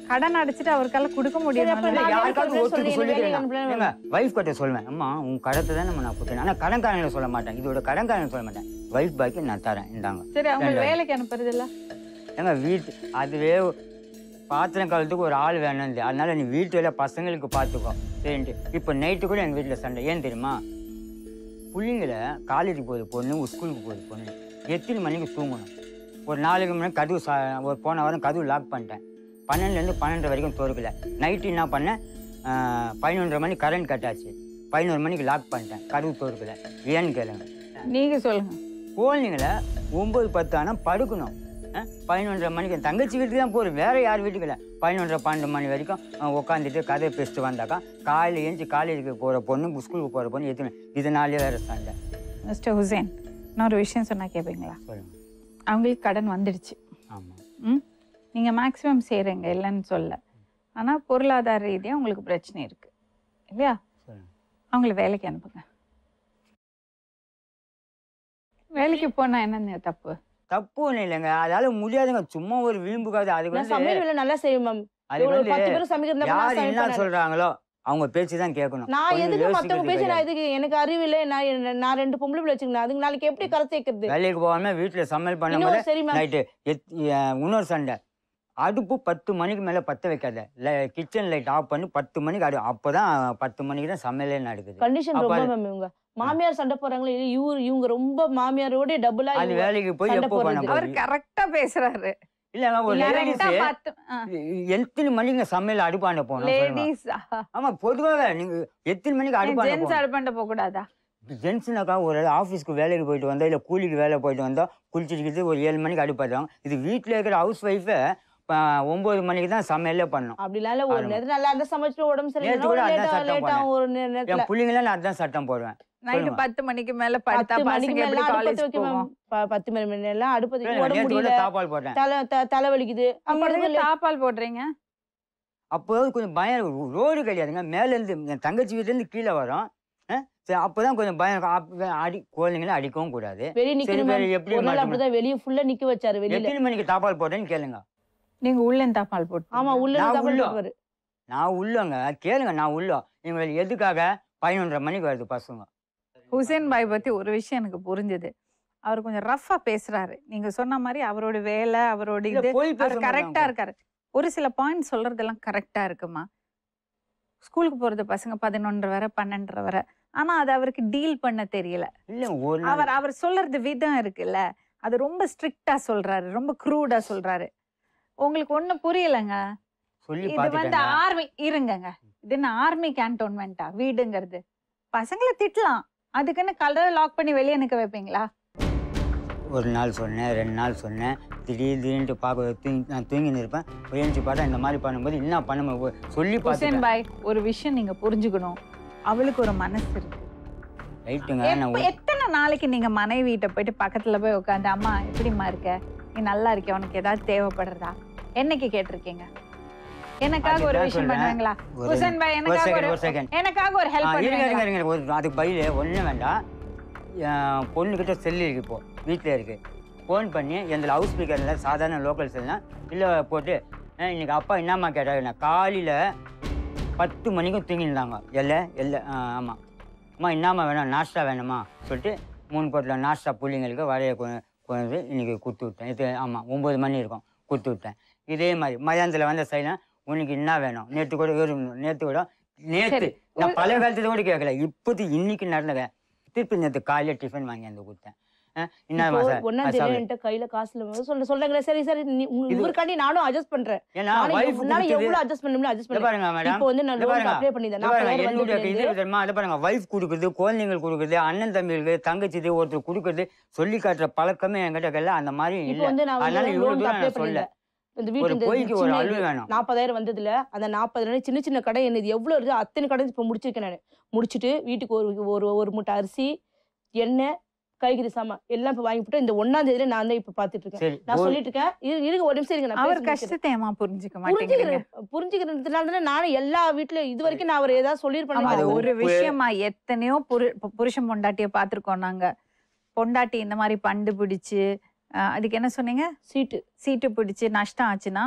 கடன் அடைச்சிட்டு அவருக்கால கொடுக்க சரி, முடியும் அப்ப இல்ல, நான் யாருக்காவது வேலைக்கு ஒருத்தருக்கு சொல்லி எனக்கு வேலைக்கு சொல்லிக்கிறேன் அனுப்பல. ஏங்க வைஃப் கிட்ட சொல்லுவேன் அம்மா உன் கடத்தை தான் நம்ம நான் கொடுத்தேன் ஆனால் கடன்காரங்களை சொல்ல மாட்டேன் இதோட கடன்காரங்களை சொல்ல மாட்டேன் வைஃப் பாக்கி நான் தரேன் இந்தாங்க சரி அவங்க ரெண்டாயிரம். வேலைக்கு அனுப்புறது இல்ல ஏங்க வீட்டு அதுவே பாத்திரம் கழுத்துக்கு ஒரு ஆள் வேணும் அதனால நீ வீட்டு வேலை பசங்களுக்கு பார்த்துக்கோ சரின்ட்டு இப்போ நைட்டு கூட எங்கள் வீட்டில் சண்டை ஏன் தெரியுமா பிள்ளைங்களை காலேஜுக்கு போகுது பொண்ணு ஸ்கூலுக்கு போகுது பொண்ணு எத்தனை மணிக்கு தூங்கணும் ஒரு நாளைக்கு முன்னாடி கதவு சா ஒரு போன வாரம் கதவு லாக் பண்ணிட்டேன் பன்னெண்டுலேருந்து பன்னெண்டு வரைக்கும் திறக்கல நைட்டு என்ன பண்ணேன் ஆஹ், பதினொன்றரை மணி கரண்ட் கட் ஆச்சு பதினோரு மணிக்கு லாக் பண்ணிட்டேன் கதவு திறக்கல ஏன்னு கேளுங்க நீங்க சொல்லுங்க குழந்தைங்கள ஒம்பது பத்து ஆனால் படுக்கணும் அஹ், பதினொன்றரை மணிக்கு என் தங்கச்சி வீட்டுக்கு தான் போகிறோம் வேற யார் வீட்டுக்கு இல்லை பதினொன்றரை பன்னெண்டு மணி வரைக்கும் அஹ், உட்காந்துட்டு கதை பேசிட்டு வந்தாக்கா காலையில் ஏஞ்சி காலேஜுக்கு போகிற பொண்ணு ஸ்கூலுக்கு போகிற பொண்ணு எத்தனை இதனாலே வேற சண்டை மிஸ்டர் ஹுசேன் இன்னொரு விஷயம் சொன்னா கேட்பீங்களா சொல்லுங்க அவங்களுக்கு கடன் வந்துடுச்சு ஆமாம் ம் நீங்கள் மேக்ஸிமம் செய்கிறீங்க இல்லைன்னு சொல்ல ஆனால் பொருளாதார ரீதியாக உங்களுக்கு பிரச்சனை இருக்குது இல்லையா சொல்லுங்க அவங்கள வேலைக்கு அனுப்புங்க வேலைக்கு போனால் என்னங்க தப்பு தப்பு ஒன்றும் இல்லைங்க அதால முடியாதுங்க சும்மா ஒரு விளிம்புக்காது அதுக்கு நான் வந்து சமையல் வேலை நல்லா செய்வேன் மேம் அதுக்கு ஒரு வந்து பத்து பேரும் சமைக்கிறதா யார் என்ன சொல்றாங்களோ அவங்க பேச்சு தான் கேட்கணும் நான் கொஞ்சம் எதுக்கு மத்தவங்க யோசிக்கிறது பேசி நான் கிடையாது. எதுக்கு எனக்கு அறிவு இல்லை நான் என்ன- நான் ரெண்டு பொம்பளை பிள்ளை வச்சுக்கணும் அதுக்கு நாளைக்கு எப்படி கரை சேர்க்கறது வேலைக்கு போகாம வீட்டுல சமையல் பண்ணும்போது இன்னொரு சரி மேம் நைட்டு இன்னொரு சண்டை அடுப்பு பத்து மணிக்கு மேலே பற்ற வைக்காத கிச்சன் லைட் ஆஃப் பண்ணி பத்து மணிக்கு அடு அப்போ தான் பத்து மணிக்கு தான் சமையலே நடக்குது கண்டிஷன் அப்ப ரொம்ப அது- மேம் இவங்க மாமியார் சண்டை போறாங்களே இல்ல இவரு இவங்க ரொம்ப மாமியாரோட டபுளா அது வேலைக்கு போய் சண்டை எப்போ பண்ண போடுறது. அவர் போகுது கரெக்டா பேசுறாரு இல்லைங்க ஒரு கரெக்டா லேடிஸ் பார்த்து எத்தனை மணிக்கு சமையல் அடுப்பாண்ட போகணும் சொல்லுங்க. லேடிஸ் ஆமா பொதுவாக நீங்க எத்தனை மணிக்கு அடுப்பாண்ட ஜென்ஸ் போகணும் அடுப்பாண்ட போக கூடாதா ஜென்ஸ்னாக்கா ஒரு ஆஃபீஸ்க்கு வேலைக்கு போயிட்டு வந்தா இல்லை கூலிக்கு வேலை போயிட்டு வந்தா குளிச்சுட்டு ஒரு ஏழு மணிக்கு அடுப்பாடுவாங்க இது வீட்டில் இருக்கிற ஹவுஸ் ஒய்ஃபை ஒம்பது மணிக்கு தான் சமையலே பண்ணணும் அப்படிலாம் இல்ல ஒரு ஆமா. நேரத்துல நல்லா இருந்தா சமைச்சிட்டு உடம்பு நேத்து கூட சரியில்லை அதான் லேட்டா சத்தம் லேட்டா ஒரு நே- நேரத்துல என் பிள்ளைங்கள நான் அதான் சட்டம் போடுவேன் நைட்டு சொல்லுங்க. பத்து மணிக்கு மேல படுத்தா பத்து மணிக்கு பசங்க எப்படி மேல அடுப்பத்து காலேஜ் வைக்க போவோம் மேம் ப- பத்து மணி மணி எல்லாம் அடுப்பது நேத்து உடம்பு கூட முடியல தாப்பால் போட்டேன் தலை த- தலை வலிக்குது நீங்க அப்புறம் எதுக்கு தாப்பால் போடுறீங்க அப்போ கொஞ்சம் பயம் இருக்கும். ரோடு கிடையாதுங்க மேலேருந்து என் தங்கச்சி வீட்டிலேருந்து கீழே வரும் அஹ், சரி அப்போதான் கொஞ்சம் பயம் இருக்கும். அப்ப அடி குழந்தைங்கள அடிக்கவும் கூடாது வெளிய சரி நிக்கணும் வேற மேம் எப்படி ஒரு நாள் மாட்டணும்? அப்படிதான் வெளிய ஃபுல்லா நிக்க வச்சாரு வெளியில எத்தனை மணிக்கு தாப்பால் போட்டேன்னு கேளுங்க நீங்க உள்ள இருந்து தாப்பால் போட்டு ஆமா உள்ள நான் இருந்து தகவல் உள்ள. போட்டுவாரு. நான் உள்ளங்க கேளுங்க நான் உள்ள இவங்களுக்கு எதுக்காக பதினொன்றரை மணிக்கு வருது பசங்க ஹுசேன் பாய் பத்தி ஒரு விஷயம் எனக்கு புரிஞ்சுது அவர் கொஞ்சம் ரஃபா பேசுறாரு நீங்க சொன்ன மாதிரி அவரோட வேலை அவரோட இல்ல, இது போய் பேச அவர் கரெக்டா மாட்டாங்க. இருக்காரு ஒரு சில பாயிண்ட் சொல்றதெல்லாம் கரெக்டா இருக்குமா ஸ்கூலுக்கு போறது பசங்க பதினொன்றரை வரை பன்னெண்டரை வரை ஆனா அது அவருக்கு டீல் பண்ண தெரியல இல்ல ஒரு நாள் அவர் அவர் சொல்றது விதம் இருக்குல்ல அது ரொம்ப ஸ்ட்ரிக்டா சொல்றாரு ரொம்ப க்ரூடா சொல்றாரு உங்களுக்கு ஒண்ணு புரியலங்க சொல்லி இது வந்து பார்த்துட்டேங்க ஆர்மி இருங்கங்க இது என்ன ஆர்மி கேன்டோன்மெண்டா வீடுங்கிறது பசங்களை திட்டலாம் அதுக்குன்னு கலரை லாக் பண்ணி வெளியே நிக்க வைப்பீங்களா ஒரு நாள் சொன்னேன் ரெண்டு நாள் சொன்னேன் திடீர் திடீர்னு பார்க்க தூங்கி நான் தூங்கி இருப்பேன் எழுந்து பார்த்தா இந்த மாதிரி பண்ணும்போது என்ன பண்ண முடியும்? சொல்லி ஹுசேன் பார்த்துட்டேன் பாய் ஒரு விஷயம் நீங்க புரிஞ்சுக்கணும் அவளுக்கு ஒரு மனசு இருக்கு ரைட்டுங்க நான் எப்ப- எத்தனை நாளைக்கு நீங்க மனைவிட்ட போயிட்டு பக்கத்துல போய் உட்காந்து அம்மா எப்படிம்மா இருக்க நீ நல்லா இருக்க உனக்கு ஏதாவது தேவைப்படுறதா என்னைக்கு கேட்டிருக்கீங்க எனக்காக ஒரு அதுதான் விஷயம் சொல்றேன். பண்ணுவீங்களா ஒரு ஹுசேன் பாய் ஒரு எனக்காக செகண்ட் ஒரு ஒரு செகண்ட் எனக்காக ஒரு ஹெல்ப் இருங்க இருங்க பண்ணுவீங்களா இருங்க ஒரு அதுக்கு பதில் ஒன்றும் வேண்டாம் என் பொண்ணுக்கிட்ட செல்லு இருக்கு இப்போ வீட்டில் இருக்கு ஃபோன் பண்ணி எந்த ஹவுஸ் ஸ்பீக்கரில் சாதாரண லோக்கல் செல்லாம் இல்லை போட்டு "அஹ், இன்னைக்கு அப்பா என்னம்மா கேட்டாரு நான் காலையில் பத்து மணிக்கும் தூங்கியிருந்தாங்க எல்லை எல்லை ஆமாம் அம்மா என்னம்மா வேணும் நாஷ்டா வேணுமா சொல்லிட்டு மூணு கோட்டில் நாஷ்டா பிள்ளைங்களுக்கு வரைய கொ- கொண்டு வந்து இன்னைக்கு கொடுத்து விட்டேன் இது ஆமாம் ஒம்பது மணி இருக்கும் கொடுத்து விட்டேன் இதே மாதிரி மதியானத்தில் வந்த சைலாம் உனக்கு என்ன வேணும் நேற்று கூட நேற்று கூட நேற்று சரி. நான் பழைய காலத்துல கூட கேட்கல இப்போது இன்னைக்கு நடந்தத திருப்பி நேற்று காலையில் டிஃபன் வாங்கி வந்து கொடுத்தேன் அஹ், என்ன இப்போ மாசா ஒண்ணாம் அது தேதி சாப்பிடு. என்கிட்ட கையில காசு இல்ல சொல்ல சொல்றீங்களே சரி சரி நீ உங்க- இது- இவருக்காண்டி நானும் அட்ஜஸ்ட் பண்றேன் ஏன்னா நானும் wife எவ்வளவு கொடுத்தது- எவ்வளவு அட்ஜஸ்ட் பண்ண முடியும் அட்ஜஸ்ட் இதை பண்ணேன் பாருங்க மேடம் இப்போ வந்து நான் இதை லோன் பாருங்க. அப்ளை பண்ணிருந்தேன் இதை பாருங்க, நாற்பதாயிரம் என்னுடைய வந்து இது தெரியுமா அதை பாருங்க வைஃப் கொடுக்குறது குழந்தைங்களுக்கு கொடுக்குறது அண்ணன் தம்பிகளுக்கு தங்கச்சிது ஒருத்தர் கொடுக்குறது சொல்லி காட்டுற பழக்கமே என்கிட்ட இல்லை அந்த மாதிரி இப்போ இல்லை வந்து நான் அதனால வந்து இவ்வளவு லோன் தூரம் அப்ளை நான் சொல்ல பண்ணிருந்தேன் இந்த ஒரு வீட்டு இந்த பொய்க்கு ஒரு சின்ன அழுவு இது வேணும் நாற்பதாயிரம் வந்ததுல அந்த நாற்பதாயிரம் சின்ன சின்ன கடை என்ன இது எவ்வளவு இருக்கு அத்தனை கடை இப்போ முடிச்சிருக்கேன் நான் முடிச்சிட்டு வீட்டுக்கு ஒரு ஒரு ஒரு மூட்டை அரிசி எண்ணெய் காய்கறி சாமான் எல்லாம் இப்போ வாங்கி போட்டு இந்த ஒன்னாம் தேதியில நான் தான் இப்போ பார்த்துட்டு இருக்கேன் சரி நான் ஒரு- சொல்லிட்டு இருக்கேன் இரு- இருங்க ஒரு நிமிஷம் இருங்க நான் அவர் பேசி முடிக்கிறேன். கஷ்டத்தை ஏமா புரிஞ்சுக்க மாட்டேங்கிறீங்க புரிஞ்சுக்கிறேன் புரிஞ்சுக்கிறதுனால தானே நானும் எல்லா வீட்லயும் இது வரைக்கும் நான் அவர் ஏதாவது ஆமா, சொல்லியிருப்பேன் அது ஒரு உப்பு. விஷயமா எத்தனையோ புரு- பு- புருஷன் பொண்டாட்டிய பாத்திருக்கோம் நாங்க பொண்டாட்டி இந்த மாதிரி பண்டு பிடிச்சு அஹ், அதுக்கு என்ன சொன்னீங்க சீட்டு சீட்டு பிடிச்சு நஷ்டம் ஆச்சுன்னா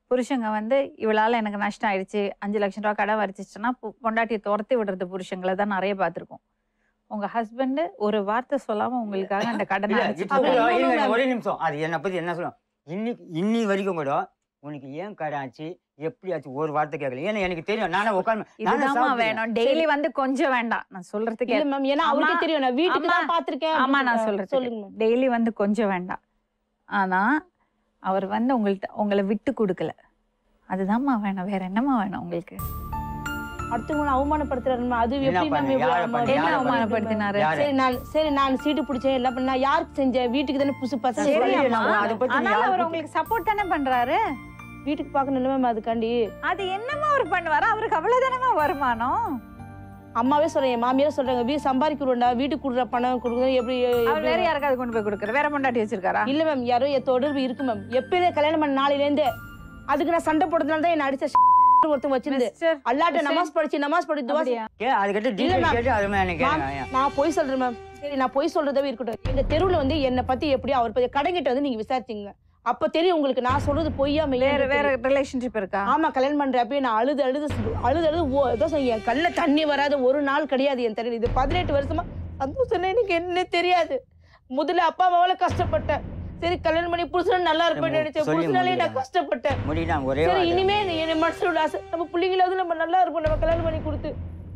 புருஷங்க வந்து இவளால எனக்கு நஷ்டம் ஆயிடுச்சு அஞ்சு லட்சம் ரூபா கடன் வரைச்சிச்சுன்னா பொண்டாட்டியை துரத்தி விடுறது புருஷங்களை தான் நிறைய பார்த்துருக்கோம் உங்க ஹஸ்பண்ட் ஒரு வார்த்தை சொல்லாம உங்களுக்காக அந்த கடனை இல்ல அடைச்சிட்டு இப்போ கூட போறாரு. இன்னொன்னு இருங்க, ma'am. ஒரே நிமிஷம் அது என்னை பத்தி என்ன சொல்லும் இன்னைக்கு இன்னி வரைக்கும் கூட உனக்கு ஏன் கடன் ஆச்சு எப்படி ஆச்சு ஒரு வார்த்தை கேட்கல ஏன்னா எனக்கு தெரியும் நானே உட்காந்து நானே இதுதாம்மா சாப்பிட்டேன். வேணும் டெய்லி வந்து கொஞ்சம் வேண்டாம் நான் சொல்றதுக்கு இல்ல மேம் ஏன்னா அவருக்கே அம்மா, தெரியும் நான் வீட்டுக்கு தான் அம்மா, பாத்திருக்கேன் ஆமா நான் அப்படின்னு. சொல்றேன் சொல்லுங்க மேம் டெய்லி வந்து கொஞ்சம் வேண்டாம் ஆனா அவர் வந்து உங்கள்ட்ட உங்களை விட்டு கொடுக்கல அதுதாம்மா வேணும் வேற என்னம்மா வேணும் உங்களுக்கு அடுத்தவங்க அவமானப்படுத்துறாரு ma'am. அது என்ன எப்படி மேம் பண்ண? யாரை பண்ண? என்ன யாரை பண்ண? அவமானப்படுத்தினாரு யாரு? சரி நான் சரி நான் சீட்டு பிடிச்சேன் எல்லாம் பண்ண நான் யாருக்கு செஞ்சேன் வீட்டுக்கு தானே புதுசு பசங்க சரி, சரி சொல்லி- அம்மா. அம்மா அதை பத்தி நீ ஆனாலும் அவர் யாருக்கு- உங்களுக்கு சப்போர்ட் தானே பண்றாரு வீட்டுக்கு பார்க்கணும் மேம் அதுக்காண்டி அது என்னம்மா அவர் பண்ணுவாரு அவருக்கு அவ்வளவுதானமா வருமானம் அம்மாவே சொல்றேன் என் மாமியாரே சொல்றாங்க வீடு சம்பாதிக்கிறோம்டா வீட்டுக்கு கொடுக்குற பணம் கொடுக்குறது எப்படி அவர் எப்படி- வேற யாருக்காவது கொண்டு போய் கொடுக்குற வேற பொண்டாட்டி வச்சிருக்காரா இல்ல மேம் யாரோ என் தொடர்பு இருக்கு மேம் எப்பயுமே கல்யாணம் பண்ண நாளையில இருந்தே அதுக்கு நான் சண்டை போடுறதுனால தான் என்ன அடிச்ச ஒருத்தன் வச்சிருந்து மிஸ்டர், அல்லாட்ட நமாஸ் படிச்சு நமாஸ் படி துவா அப்படியா? கே அதுக்கிட்ட இல்ல டீட்டெயில் ma'am. கேட்டு அது மாதிரி எனக்கு Ma'am, கேளுங்க. நான் பொய் சொல்றேன் மேம் சரி நான் பொய் சொல்றதவே இருக்கட்டும் எங்க தெருவுல வந்து என்னை பத்தி எப்படி அவர் பத்தி கடைங்கிட்ட வந்து நீங்க விசாரிச்சீங்க அப்ப தெரியும் உங்களுக்கு நான் சொல்றது பொய்யா வேற மெய்யா வேற ரிலேஷன்ஷிப் இருக்கா ஆமா கல்யாணம் பண்ற அப்பயே நான் அழுது அழுது அழுது அழுது ஓ ஏதோ சொல்ல என் கண்ணுல தண்ணி வராத ஒரு நாள் கிடையாது என் தெரியல இது பதினெட்டு வருஷமா சந்தோஷம் எனக்கு என்ன தெரியாது முதல்ல அப்பா அம்மாவால கஷ்டப்பட்டேன் சரி கல்யாணம் பண்ணி புருஷன் நல்லா இருப்பேன்னு சரி, நினைச்சேன் சொல்லி புருஷனாலே நான் முடியல. கஷ்டப்பட்டேன் முடியுதா ஒரே சரி வார்த்தை. இனிமே நீ என் மனசுல உள்ள ஆசை நம்ம பிள்ளைங்களாவது நம்ம நல்லா இருப்போம் நம்ம கல்யாணம் பண்ணி கொடுத்து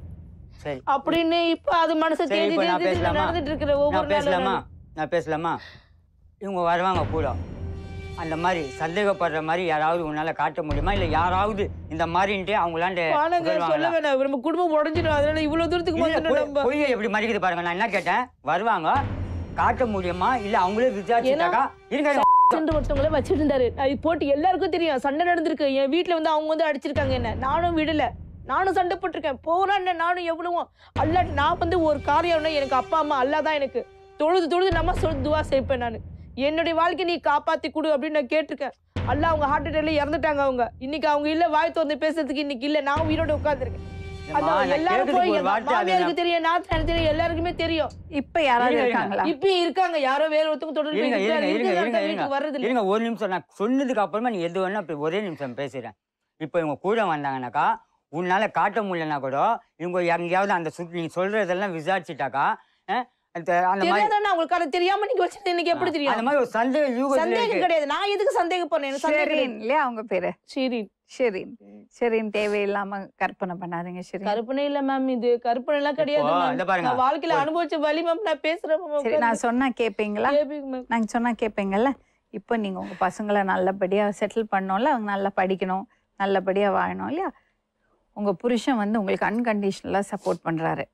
சரி அப்படின்னு இப்ப அது மனசு சரி, தேடி இப்ப நான் தேடி பேசலாமா? நடந்துட்டு இருக்கிற நான் ஒவ்வொரு பேசலாமா நாளும் நான் பேசலாமா இவங்க வருவாங்க கூட அந்த மாதிரி சந்தேகப்படுற மாதிரி யாராவது உன்னால காட்ட முடியுமா இல்ல யாராவது இந்த மாதிரின்ட்டு அவங்களாண்ட பானங்க சொல்ல சொல்லுவாங்களா? வேணாம் நம்ம குடும்பம் உடஞ்சிடும் அதனால இவ்வளவு தூரத்துக்கு இல்ல, வந்துட்டோம் பொய்- நம்ம பொய்யை எப்படி மறைக்குது பாருங்க நான் என்ன கேட்டேன் வருவாங்க காட்ட முடியுமா இல்ல அவங்களே விசாரிச்சுட்டாக்கா இருங்க இருங்க. சென்று ஒருத்தவங்கள வச்சிட்டு இருந்தாரு அது போட்டு எல்லாருக்கும் தெரியும் சண்டை நடந்திருக்கு என் வீட்டுல வந்து அவங்க வந்து அடிச்சிருக்காங்க என்ன நானும் விடல நானும் சண்டை போட்டிருக்கேன் போறா என்ன நானும் எவ்வளவோ அல்ல நான் வந்து ஒரு காரியம்னா எனக்கு அப்பா அம்மா அல்லா தான் எனக்கு தொழுது தொழுது நம்ம சொல்லி துவா செய்ப்பேன் நான் என்னுடைய வாழ்க்கை நீ காப்பாத்தி கொடு அப்படின்னு நான் கேட்டிருக்கேன் அல்ல அவங்க ஹார்ட் அட்டாக்ல இறந்துட்டாங்க அவங்க இன்னைக்கு அவங்க இல்ல வாய் திறந்து பேசுறதுக்கு இன்னைக்கு இல்ல நான் உயிரோட உட்கார்ந்திருக்கேன் ஏம்மா, அதான் நான் எல்லாரும் கேட்கறதுக்கு போய் ஒரு எங்க வார்த்தை அது மாமியாருக்கு தெரியும் நாத்தனாருக்கு தெரியும் எல்லாருக்குமே தெரியும் இப்ப யாராவது இருங்க, இருக்காங்களா இப்பயும் இருக்காங்க யாரோ வேற ஒருத்தவங்க தொடர்பு இருங்க, இருக்கு. இருங்க, இருங்க, இருக்கிறதால இருங்க, தான் வீட்டுக்கு வர்றது இல்ல. இருங்க ஒரு நிமிஷம் நான் சொன்னதுக்கு அப்புறமா நீ எது வேணா இப்ப ஒரே நிமிஷம் பேசுறேன் இப்போ இவங்க கூட வந்தாங்கனாக்கா உன்னால காட்ட முடியலனா கூட இவங்க எங்கேயாவது அந்த சுத்தி நீ சொல்றதெல்லாம் விசாரிச்சுட்டாக்கா அஹ், அந்த அந்த மாதிரி தெரியாதானே அவங்களுக்கு அது தெரியாம நீங்க வச்சிருந்தீங்க எனக்கு எப்படி அந்த தெரியும் மாதிரி ஒரு சந்தேக யூகத்துல சந்தேகம் இருக்கு கிடையாது நான் எதுக்கு சந்தேகப்படுறேன் எனக்கு சந்தேகம் ஷெரீன் கிடையாது. இல்லையா அவங்க பேரு ஷிரீன் ஷெரீன் ஷெரீன் தேவையில்லாம கற்பனை பண்ணாதீங்க ஷெரீன் கற்பனை இல்ல மேம் இது கற்பனை எல்லாம் கிடையாது இப்போ, ma'am. இந்த பாருங்க. நான் வாழ்க்கையில ஒரு- அனுபவிச்ச வழி மேம் நான் பேசுறேன் ma'am. சரி நான் சொன்னா கேப்பீங்களா கேப்பீங்க ma'am. நாங்க சொன்னா கேட்பீங்கல்ல இப்போ நீங்க உங்க பசங்களை நல்லபடியா செட்டில் பண்ணோம்ல அவங்க நல்லா படிக்கணும் நல்லபடியா வாழணும் இல்லையா உங்க புருஷன் வந்து உங்களுக்கு அன்கண்டிஷனலா சப்போர்ட் பண்றாரு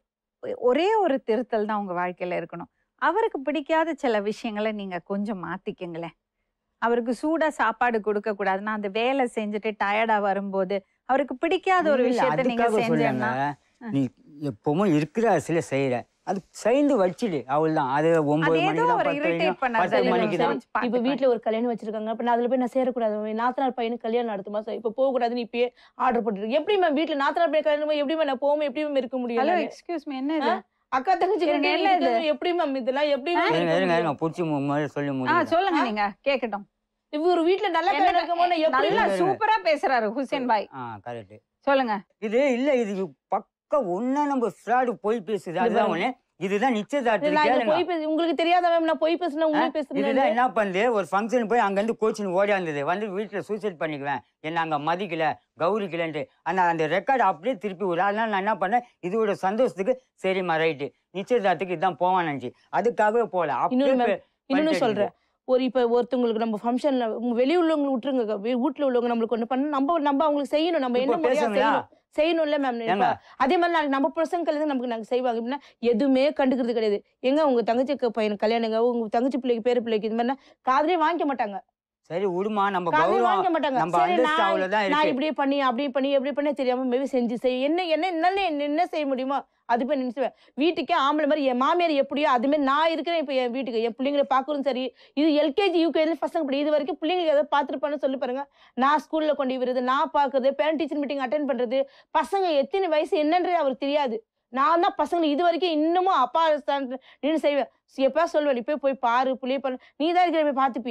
ஒரே ஒரு திருத்தல் தான் உங்க வாழ்க்கையில இருக்கணும் அவருக்கு பிடிக்காத சில விஷயங்களை நீங்க கொஞ்சம் மாத்திக்கங்களேன் அவருக்கு சூடா சாப்பாடு கொடுக்க கூடாதுன்னா அந்த வேலை செஞ்சுட்டு டயர்டா வரும்போது அவருக்கு பிடிக்காத ஒரு இல்ல, விஷயத்த நீங்க அதுக்காக செஞ்சேன்னா சொல்லுங்க. நீ எப்பவும் இருக்கிற அரசியல செய்யற அது செய்து வச்சிடு அவள்தான் அது அது ஒன்பது ஏதோ மணிக்கு தான் அவர் பத்து இரிட்டேட் மணிக்கு- பண்ணாரு பத்து சரி, மணிக்கு சரி. தான் இப்ப வீட்டுல ஒரு கல்யாணம் வச்சிருக்காங்க அப்ப நான் அதுல போய் நான் சேரக்கூடாது என் நாத்தனார் பையனுக்கு கல்யாணம் அடுத்த மாசம் இப்ப போக கூடாதுன்னு இப்பயே ஆர்டர் போட்டுருக்கு எப்படி மேம் வீட்டுல நாத்தனார் பையன் கல்யாணம் எப்படி மேம் நான் போகாம எப்படி மேம் இருக்க முடியும் ஹலோ நானு? எக்ஸ்கியூஸ் மீ என்ன இது அக்கா தங்கச்சி இருங்க, கல்யாணம் என்ன இது? இருக்கிறது எப்படி மேம் இதெல்லாம் எப்படி ma'am இருங்க இருக்க இருங்க முடியும்? இருங்க புடிச்சு முதல்ல சொல்லி ஆ முடியும் சொல்லுங்க நீங்க கேக்கட்டும் இவரு வீட்டுல நல்ல என்ன- கல்யாணம் இருக்கும்போது நான் எப்படி நல்லா இருங்க. சூப்பரா பேசுறாரு ஹுசேன் பாய் ஆ கரெக்ட் சொல்லுங்க இது இல்ல இது பக்க ஒன்னா நம்ம ஃப்ராடு போய் பேசுது அதுதான் ஒண்ணு இதுதான் நிச்சயதார்த்தம் நான் இங்க கேளுங்க போய் பேச உங்களுக்கு தெரியாத மேம் நான் போய் பேசுனா உங்களே பேசுறேன் இதுதான் என்ன பண்ணுது ஒரு ஃபங்க்ஷன் போய் அங்கேருந்து கோச்சின் ஓடியாந்தது வந்து வீட்டில் சூசைட் பண்ணிக்குவேன் என்ன அங்கே மதிக்கல கௌரிக்கலன்ட்டு ஆனால் அந்த ரெக்கார்டு அப்படியே திருப்பி விட அதனால நான் என்ன பண்ணேன் இதோட சந்தோஷத்துக்கு சரிம்மா ரைட்டு நிச்சயதார்த்தத்துக்கு இதான் போவான்னு நினச்சி அதுக்காகவே போகல அப்படியே இன்னொன்னு பே- இன்னொன்னு பண்ணிட்டு சொல்றேன் ஒரு இப்ப ஒருத்தவங்களுக்கு நம்ம ஃபங்க்ஷன்ல வெளிய உள்ளவங்களுக்கு விட்டுருங்க வீ- வீட்டுல உள்ளவங்க நம்மளுக்கு ஒண்ணு பண்ண நம்ம நம்ம அவங்களுக்கு செய்யணும் நம்ம இப்போ என்ன முறையா பேசுங்களா? செய்யணும் செய்யணும்ல மேம் ஏங்க அதே மாதிரி நாளைக்கு நம்ம பசங்க கல்யாணம் நமக்கு நாங்க செய்வாங்க அப்படின்னா எதுவுமே கண்டுக்கிறது கிடையாது எங்க உங்க தங்கச்சி பையன் கல்யாணங்க உங்க தங்கச்சி பிள்ளைக்கு பேரு பிள்ளைக்கு இது மாதிரி காதலே வாங்கிக்க மாட்டாங்க சரி விடுமா நம்ம காதலே கௌரவம் வாங்கிக்க மாட்டாங்க நம்ம சரி அந்தஸ்து நான் அவ்வளோதான் நான் இருக்கு இப்படியே பண்ணி அப்படியே பண்ணி எப்படி பண்ணி தெரியாம மேபி செஞ்சு செய் என்ன என்ன என்னால என்ன என்ன செய்ய முடியுமோ அது போய் நினைச்சுவேன் வீட்டுக்கே ஆம்பளை மாதிரி என் மாமியார் எப்படியோ அது மாதிரி நான் இருக்கிறேன் இப்போ என் வீட்டுக்கு என் பிள்ளைங்களை பார்க்கறதும் சரி இது எல்கேஜி யூகேஜி பசங்க படி இது வரைக்கும் பிள்ளைங்களுக்கு ஏதாவது பார்த்துருப்பான்னு சொல்லி பாருங்க நான் ஸ்கூல்ல கொண்டு விடுறது நான் பார்க்கறது பேரண்ட் டீச்சர் மீட்டிங் அட்டென்ட் பண்றது பசங்க எத்தனை வயசு என்னன்றது அவருக்கு தெரியாது நான் தான் பசங்களை இது வரைக்கும் இன்னமும் அப்பா நின்று செய்வேன் எப்பயா சொல்லுவேன் இப்போ போய் பாரு புள்ளிய பண்ணு நீ தான் இருக்கிற போய் பார்த்துப்பிய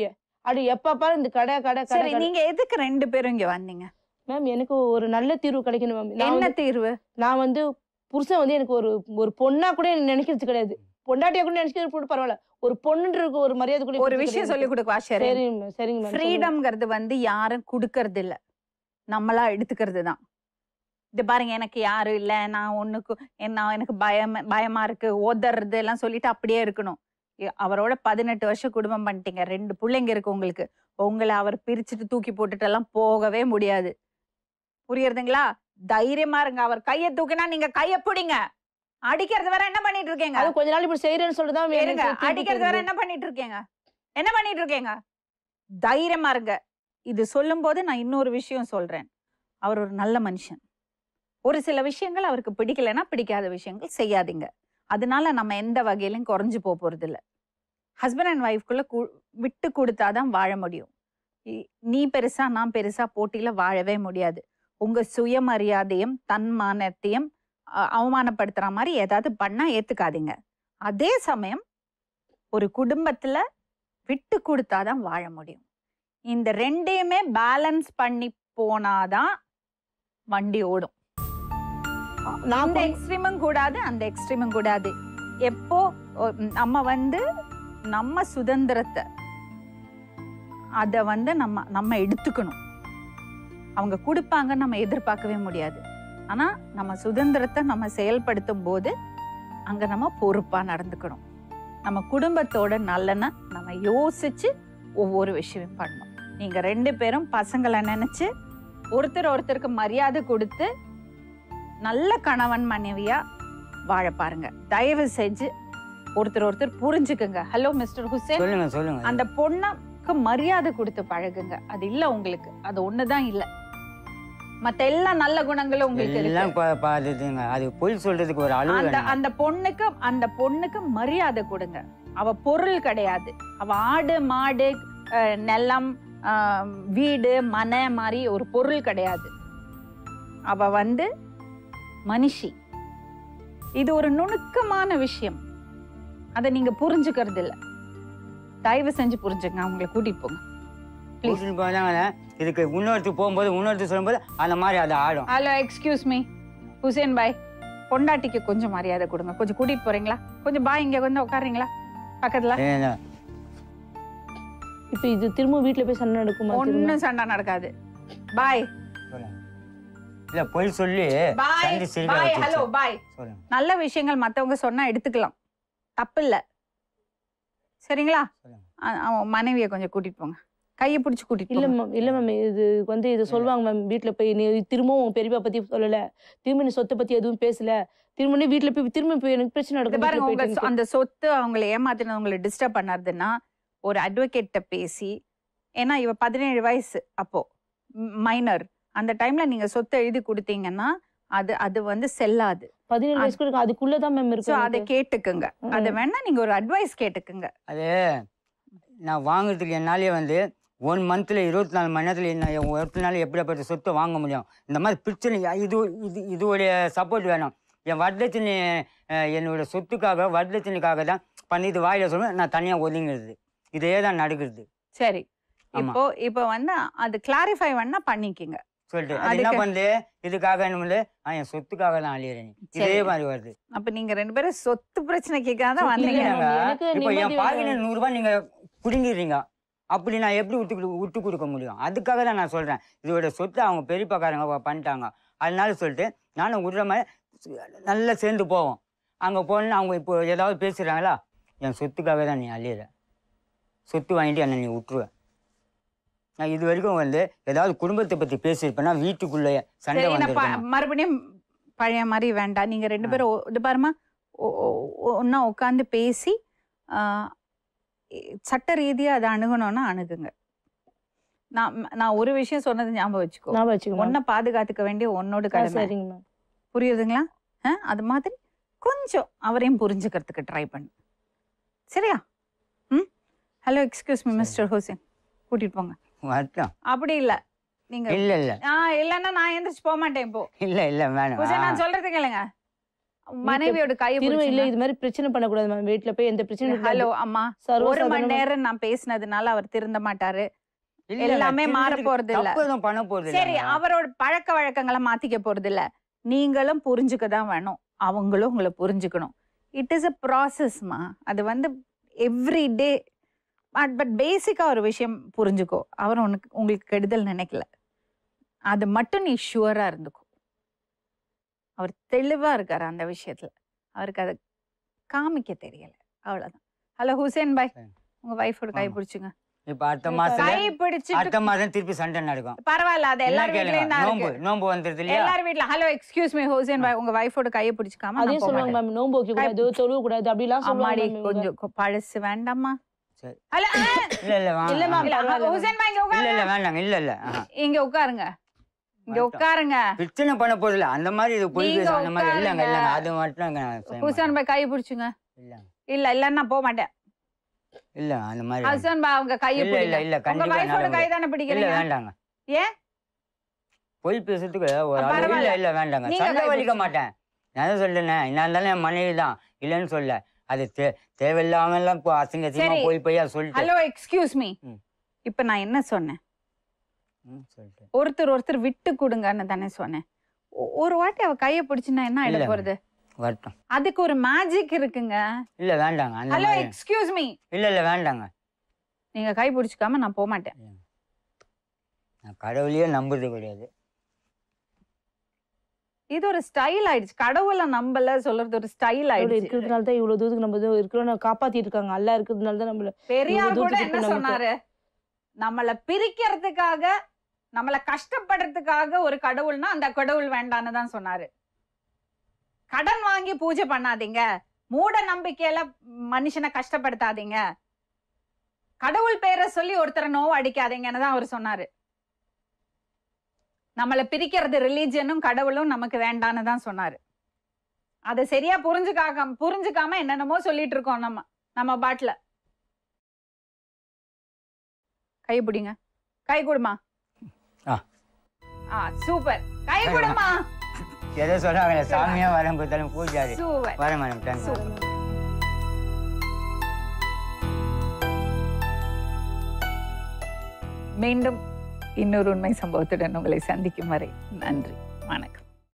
அப்படி எப்ப பாரு இந்த கடை கடை கடை சரி நீங்க எதுக்கு ரெண்டு பேரும் இங்க வந்தீங்க மேம் எனக்கு ஒரு நல்ல தீர்வு கிடைக்கணும் மேம் நான் என்ன வந்து- தீர்வு நான் வந்து புருஷன் வந்து எனக்கு ஒரு ஒரு பொண்ணா கூட எனக்கு நினைக்கிறது கிடையாது பொண்டாட்டியா கூட நினைக்கிறது கூட பரவாயில்ல ஒரு பொண்ணுன்ற ஒரு மரியாதை கூட ஒரு கொடுக்கறது விஷயம் கிடையாது. சொல்லி கொடுக்கவா சரி சரிங்க மேம் சரிங்க மேம் சொல்லுங்க. ஃப்ரீடம்ங்கிறது வந்து யாரும் கொடுக்கறது இல்ல நம்மளா எடுத்துக்கிறது தான் இது பாருங்க எனக்கு யாரும் இல்ல நான் ஒண்ணுக்கு என்ன எனக்கு பயம் பயமா இருக்கு ஓதறது எல்லாம் சொல்லிட்டு அப்படியே இருக்கணும் எ- அவரோட பதினெட்டு வருஷம் குடும்பம் பண்ணிட்டீங்க ரெண்டு பிள்ளைங்க இருக்கு உங்களுக்கு உங்களை அவர் பிரிச்சுட்டு தூக்கி போட்டுட்டு எல்லாம் போகவே முடியாது புரியுறதுங்களா தைரியமா இருங்க அவர் கைய தூக்கினா நீங்க கைய பிடிங்க அடிக்கிறது வர என்ன பண்ணிட்டு இருக்கீங்க அது கொஞ்ச நாள் இப்படி செய்யறேன்னு சொல்லிட்டு தான் எனக்கு இருங்க திருப்பி அடிக்கிறது வர தெரியுது. என்ன பண்ணிட்டு இருக்கீங்க என்ன பண்ணிட்டு இருக்கீங்க தைரியமா இருங்க இது சொல்லும்போது நான் இன்னொரு விஷயம் சொல்றேன் அவர் ஒரு நல்ல மனுஷன் ஒரு சில விஷயங்கள் அவருக்கு பிடிக்கலைன்னா பிடிக்காத விஷயங்கள் செய்யாதீங்க அதனால நம்ம எந்த வகையிலும் குறைஞ்சு போக போறது இல்ல ஹஸ்பண்ட் அண்ட் ஒய்ஃப்குள்ள விட்டு கொடுத்தாதான் வாழ முடியும் இ- நீ பெருசா நான் பெருசா போட்டியில வாழவே முடியாது உங்க சுயமரியாதையும் தன்மானத்தையும் அ- அவமானப்படுத்துற மாதிரி ஏதாவது பண்ணா ஏத்துக்காதீங்க அதே சமயம் ஒரு குடும்பத்துல விட்டு கொடுத்தாதான் வாழ முடியும் இந்த ரெண்டையுமே பேலன்ஸ் பண்ணி போனாதான் வண்டி ஓடும் நான் அந்த கொ- எக்ஸ்ட்ரீமும் கூடாது அந்த எக்ஸ்ட்ரீமும் கூடாது எப்போ ஒ- நம்ம வந்து நம்ம சுதந்திரத்தை அத வந்து நம்ம நம்ம எடுத்துக்கணும் அவங்க கொடுப்பாங்க நம்ம எதிர்பார்க்கவே முடியாது ஆனா நம்ம சுதந்திரத்தை நம்ம செயல்படுத்தும் போது அங்க நம்ம பொறுப்பா நடந்துக்கணும் நம்ம குடும்பத்தோட நல்லன நம்ம யோசிச்சு ஒவ்வொரு விஷயமும் பண்ணணும் நீங்க ரெண்டு பேரும் பசங்களை நினைச்சு ஒருத்தர் ஒருத்தருக்கு மரியாதை கொடுத்து நல்ல கணவன் மனைவியா வாழ பாருங்க தயவு செஞ்சு ஒருத்தர் ஒருத்தர் புரிஞ்சுக்குங்க ஹலோ மிஸ்டர் ஹுசேன் சொல்லுங்க சொல்லுங்க அந்த பொண்ணுக்கு மரியாதை கொடுத்து பழகுங்க அது இல்ல உங்களுக்கு அது ஒண்ணுதான் இல்ல மத்த எல்லா நல்ல குணங்களும் உங்களுக்கு எல்லாம் இருக்கு பா- பார்த்துட்டுங்க அது பொய் சொல்றதுக்கு ஒரு அளவு அந்த வேணும். அந்த பொண்ணுக்கு அந்த பொண்ணுக்கு மரியாதை கொடுங்க அவ பொருள் கிடையாது அவ ஆடு மாடு அஹ், நிலம் அஹ், வீடு மனை மாதிரி ஒரு பொருள் கிடையாது அவ வந்து மனுஷி இது ஒரு நுணுக்கமான விஷயம் அதை நீங்க புரிஞ்சுக்கிறது இல்ல தயவு செஞ்சு புரிஞ்சுங்க அவங்களை கூட்டிட்டு போங்க please. கூட்டிட்டு போனாங்க இதுக்கு இன்னொருத்தர் போகும்போது இன்னொருத்தர் சொல்லும்போது அந்த மாதிரி அது ஆடும் hello excuse me Hussain bhai பொண்டாட்டிக்கு கொஞ்சம் மரியாதை கொடுங்க கொஞ்சம் கூட்டிட்டு போறீங்களா கொஞ்சம் பாய் இங்க வந்து உட்காருங்களா பக்கத்துல ஏன்னா, இப்ப இது திரும்ப வீட்டுல போய் சண்டை நடக்குமா திரும்ப? ஒண்ணும் சண்டை நடக்காது பாய் சொல்லுங்க. இல்ல பொய் சொல்லி பாய் சண்டை சிரிக்க பாய் வச்சிருச்சு. ஹலோ பாய் சொல்லுங்க நல்ல விஷயங்கள் மத்தவங்க சொன்னா எடுத்துக்கலாம் தப்பு இல்ல சரிங்களா சொல்லுங்க. அ- அவன் மனைவியை கொஞ்சம் கூட்டிட்டு போங்க கையை பிடிச்சு கூட்டிட்டு இல்ல போங்க மேம் இல்ல மேம் இது வந்து இது சொல்லுவாங்க மேம் வீட்ல போய் நீ திரும்பவும் உன் பெரியப்பா பத்தி சொல்லல திரும்ப நீ சொத்தை பத்தி எதுவும் பேசல திரும்ப நீ வீட்ல போய் திரும்ப போய் எனக்கு பிரச்சனை இது நடக்கும் பாருங்க வீட்ல உங்க போயிட்டு சொ- அந்த சொத்து அவங்களை ஏமாத்தினது உங்களை டிஸ்டர்ப் பண்ணறதுன்னா ஒரு அட்வொகேட்ட பேசி ஏன்னா இவ பதினேழு வயசு அப்போ மைனர் அந்த டைம்ல நீங்க சொத்தை எழுதி கொடுத்தீங்கன்னா அது அது வந்து செல்லாது பதினேழு அது- வயசுக்கு இருக்கும் அதுக்குள்ளதான் மேம் சோ இருக்கு அதை எனக்கு. கேட்டுக்குங்க ம். அதை வேணா நீங்க ஒரு அட்வைஸ் கேட்டுக்குங்க அது நான் வாங்குறதுக்கு என்னாலே வந்து ஒன் மந்த்தில் இருபத்தி நாலு மணி நேரத்தில் என்ன ஒரு நாள் எப்படிப்பட்ட சொத்தை வாங்க முடியும் இந்த மாதிரி பிரச்சனை இது இது இதோடைய சப்போர்ட் வேணும் என் வரதட்சணை அஹ், என்னோட சொத்துக்காக வரதட்சணைக்காக தான் பண்ணிட்டு வாயில சொல்லுவேன் நான் தனியாக ஒதுங்கிறது இதே தான் நடக்கிறது சரி ஆமா. இப்போ இப்போ வந்து அது கிளாரிஃபை வேணா பண்ணிக்கங்க சொல்லிட்டு அது என்ன அதுக்கு- பண்ணுது இதுக்காக என்ன பண்ணுது ஆ என் சொத்துக்காக தான் அழியிறேன் இதே சரி. மாதிரி வருது அப்ப நீங்க ரெண்டு பேரும் சொத்து பிரச்சனைக்காக தான் சொத்து வந்தீங்க இல்லைங்க. இல்லைங்க. எனக்கு இப்போ என் நிம்மதி பாக்கெட்ல வேணும். நூறுரூபா நீங்க குடுங்கிடுறீங்க அப்படி நான் எப்படி விட்டு கொடு விட்டு கொடுக்க முடியும் அதுக்காக தான் நான் சொல்றேன் இதோட சொத்தை அவங்க பெரியப்பாக்காரங்க ப- பண்ணிட்டாங்க அதனால சொல்லிட்டு நானும் விடுற மாதிரி சு- நல்லா சேர்ந்து போவோம் அங்கே போனா அவங்க இப்போ ஏதாவது பேசுகிறாங்களா என் சொத்துக்காக தான் நீ அழியிற சொத்து வாங்கிட்டு என்னை நீ விட்டுருவ நான் இது வரைக்கும் வந்து ஏதாவது குடும்பத்தை பற்றி பேசியிருப்பேன்னா வீட்டுக்குள்ளேயே சண்டை சரி நான் ப- வந்து மறுபடியும் பழைய மாதிரி வேண்டாம் நீங்க ரெண்டு ஆ. பேரும் ஒ- இது பாருமா ஒன்னா உட்காந்து பேசி ஆ, இ- சட்ட ரீதியா அதை அணுகணும்னா அணுகுங்க நான் நான் ஒரு விஷயம் சொன்னது ஞாபகம் வச்சுக்கோ ஞாபகம் வச்சுக்கோ உன்னை பாதுகாத்துக்க வேண்டிய உன்னோட மேம். ஆ, கடமை சரிங்க மேம் புரியுதுங்களா ஆ, அது மாதிரி கொஞ்சம் அவரையும் புரிஞ்சுக்கிறதுக்கு ட்ரை பண்ணு சரியா ம் ஹலோ எக்ஸ்கியூஸ் மீ சரி. மிஸ்டர் ஹுசேன் கூட்டிட்டு போங்க வரட்டும் அப்படி இல்ல நீங்க இல்லை இல்லை ஆ இல்லன்னா நான் எந்திரிச்சு போக மாட்டேன் இப்போ இல்லை இல்லை ஹுசேன் நான் வேணும் சொல்றது கேளுங்க மனைவியோட கையை திரும்ப இல்ல பிடிச்சுங்க. இது மாதிரி பிரச்சனை பண்ணக்கூடாது மேம் வீட்டுல போய் எந்த பிரச்சனையும் ஹலோ அம்மா ஒரு மணி சர்வசாதாரணமா நேரம் நான் பேசினதுனால அவர் திருந்த மாட்டாரு இல்லைங்க, எல்லாமே மாற திருந்துறதுக்கு போறது இல்ல. தப்பு எதுவும் பண்ண போறது சரி இல்லைங்க. அவரோட பழக்க வழக்கங்களை மாத்திக்க போறது இல்ல நீங்களும் புரிஞ்சுக்க தான் வேணும் அவங்களும் உங்களை புரிஞ்சுக்கணும் இட் இஸ் அ ப்ராசஸ்மா அது வந்து எவ்ரி டே பட் பட் பேசிக்கா ஒரு விஷயம் புரிஞ்சுக்கோ அவர் உனக்கு உங்களுக்கு கெடுதல் நினைக்கல அது மட்டும் நீ ஷுவரா இருந்துக்கோ அவர் தெளிவா இருக்காரு அந்த விஷயத்துல அவருக்கு அதை காமிக்க தெரியல அவ்வளவுதான் ஹலோ ஹுசேன் பாய் சரி. உங்க வைஃபோட கை ஆமா. பிடிச்சுங்க இப்ப அடுத்த மாசத்துல கை பிடிச்சிட்டு அடுத்த மாதம் திருப்பி சண்டை நடக்கும் பரவாயில்ல அது என்ன எல்லார் கேளுங்க வீட்லயும் தான் நோம்பு இருக்கு நோம்பு வந்துருது இல்லையா எல்லார் வீட்ல hello excuse me Hussain bhai உங்க வைஃபோட கையை பிடிச்சுக்காம அதே நான் போக சொல்லுவாங்க மாட்டேன். மேம் நோன்பு வைக்க கூடாது தொழுவ கூடாது அப்படிலாம் அம்மாடி சொல்லுவாங்க ma'am இவங்க. கொஞ்சம் கொ- பழசு வேண்டாமா சரி. ஹலோ இல்ல இல்ல வாங்க இல்ல ma'am, இல்ல, பரவாயில்ல ma'am. ஹுசேன் பாய் இங்க இல்ல உட்காருங்க இல்ல வேண்டாங்க இல்ல இல்ல ஆஹா. இங்க உட்காருங்க இங்க வரட்டும். உட்காருங்க பிரச்சனை பண்ண போறது இல்ல அந்த மாதிரி இது பொய் நீங்க பேச அந்த மாதிரி இல்லங்க உட்காருங்க. இல்லங்க அது மட்டும் நாங்க செய்ய மாட்டோம். ஹுசேன் பாய் கையை பிடிச்சுங்க இல்லங்க இல்ல இல்ல நான் போக மாட்டேன் இல்ல அந்த மாதிரி வேண்டாம். ஹுசேன் பாய் உங்க கையை இல்ல இல்ல பிடிங்க இல்ல உங்க கண்டிப்பா வைஃபோட என்னால கை முடியாது. தானே இல்ல பிடிக்கிறீங்க வேண்டாங்க ஏன்? பொய் பேசுறதுக்கு ஒரு ஆளு பரவாயில்ல. இல்ல இல்ல வேண்டாங்க நீங்க சண்டை கை வலிக்க பிடிச்சுங்க. மாட்டேன் நான் தான் சொல்றேனே என்ன இருந்தாலும் என் மனைவி தான் இல்லைன்னு சொல்ல அது தே தேவையில்லாம எல்லாம் இப்போ அசிங்க அசிங்கமா சரி. போய் போய் சொல்லிட்டு ஹலோ எக்ஸ்கியூஸ் மீ ம். இப்ப நான் என்ன சொன்னேன் ம், சொல்லிட்டு ஒருத்தர் ஒருத்தர் விட்டு கொடுங்கன்னு தானே சொன்னேன் ஒ- ஒரு வாட்டி அவ கையை பிடிச்சுன்னா என்ன ஆயிட இல்ல. போறது வரட்டும் அதுக்கு ஒரு மேஜிக் இருக்குங்க இல்ல வேண்டாங்க அந்த ஹலோ மாதிரி எக்ஸ்கியூஸ் மீ இல்ல இல்ல வேண்டாங்க நீங்க கை பிடிச்சுக்காம நான் போக மாட்டேன் நான் கடவுளையே நம்புறது கிடையாது இது ஒரு ஸ்டைல் ஆயிடுச்சு கடவுளை நம்பல சொல்றது ஒரு ஸ்டைல் கடவுள் ஆயிடுச்சு இருக்கிறதுனால தான் இவ்வளவு தூரத்துக்கு நம்ம இது இருக்கிறோம் காப்பாத்திட்டு இருக்காங்க அல்லா இருக்கிறதுனால தான் நம்மள பெரியார் இவ்வளவு கூட தூரத்துக்கு என்ன நமக்கு- சொன்னாரு நம்மள பிரிக்கிறதுக்காக நம்மள கஷ்டப்படுறதுக்காக ஒரு கடவுள்னா அந்த கடவுள் வேண்டான்னு தான் சொன்னாரு கடன் வாங்கி பூஜை பண்ணாதீங்க மூட நம்பிக்கையில மனுஷனை கஷ்டப்படுத்தாதீங்க கடவுள் பேரை சொல்லி ஒருத்தரை நோவு அடிக்காதீங்கன்னு தான் அவர் சொன்னாரு நம்மளை பிரிக்கிறது ரிலீஜியனும் கடவுளும் நமக்கு வேண்டான்னு தான் சொன்னாரு அதை சரியா புரிஞ்சுக்காம புரிஞ்சுக்காம என்னென்னமோ சொல்லிட்டு இருக்கோம் நம்ம நம்ம பாட்டுல கை பிடிங்க கை கொடுமா ஆ. ஆ சூப்பர் கை கொடுமா எதை சொல்றாங்க சாமியா வரேன் பார்த்தாலும் பூஜாரி சூப்பர் வரேன் மேடம் தேங்க்ஸ் சூப்பர் மீண்டும் இன்னொரு உண்மை சம்பவத்துடன் உங்களை சந்திக்கும் வரை நன்றி வணக்கம்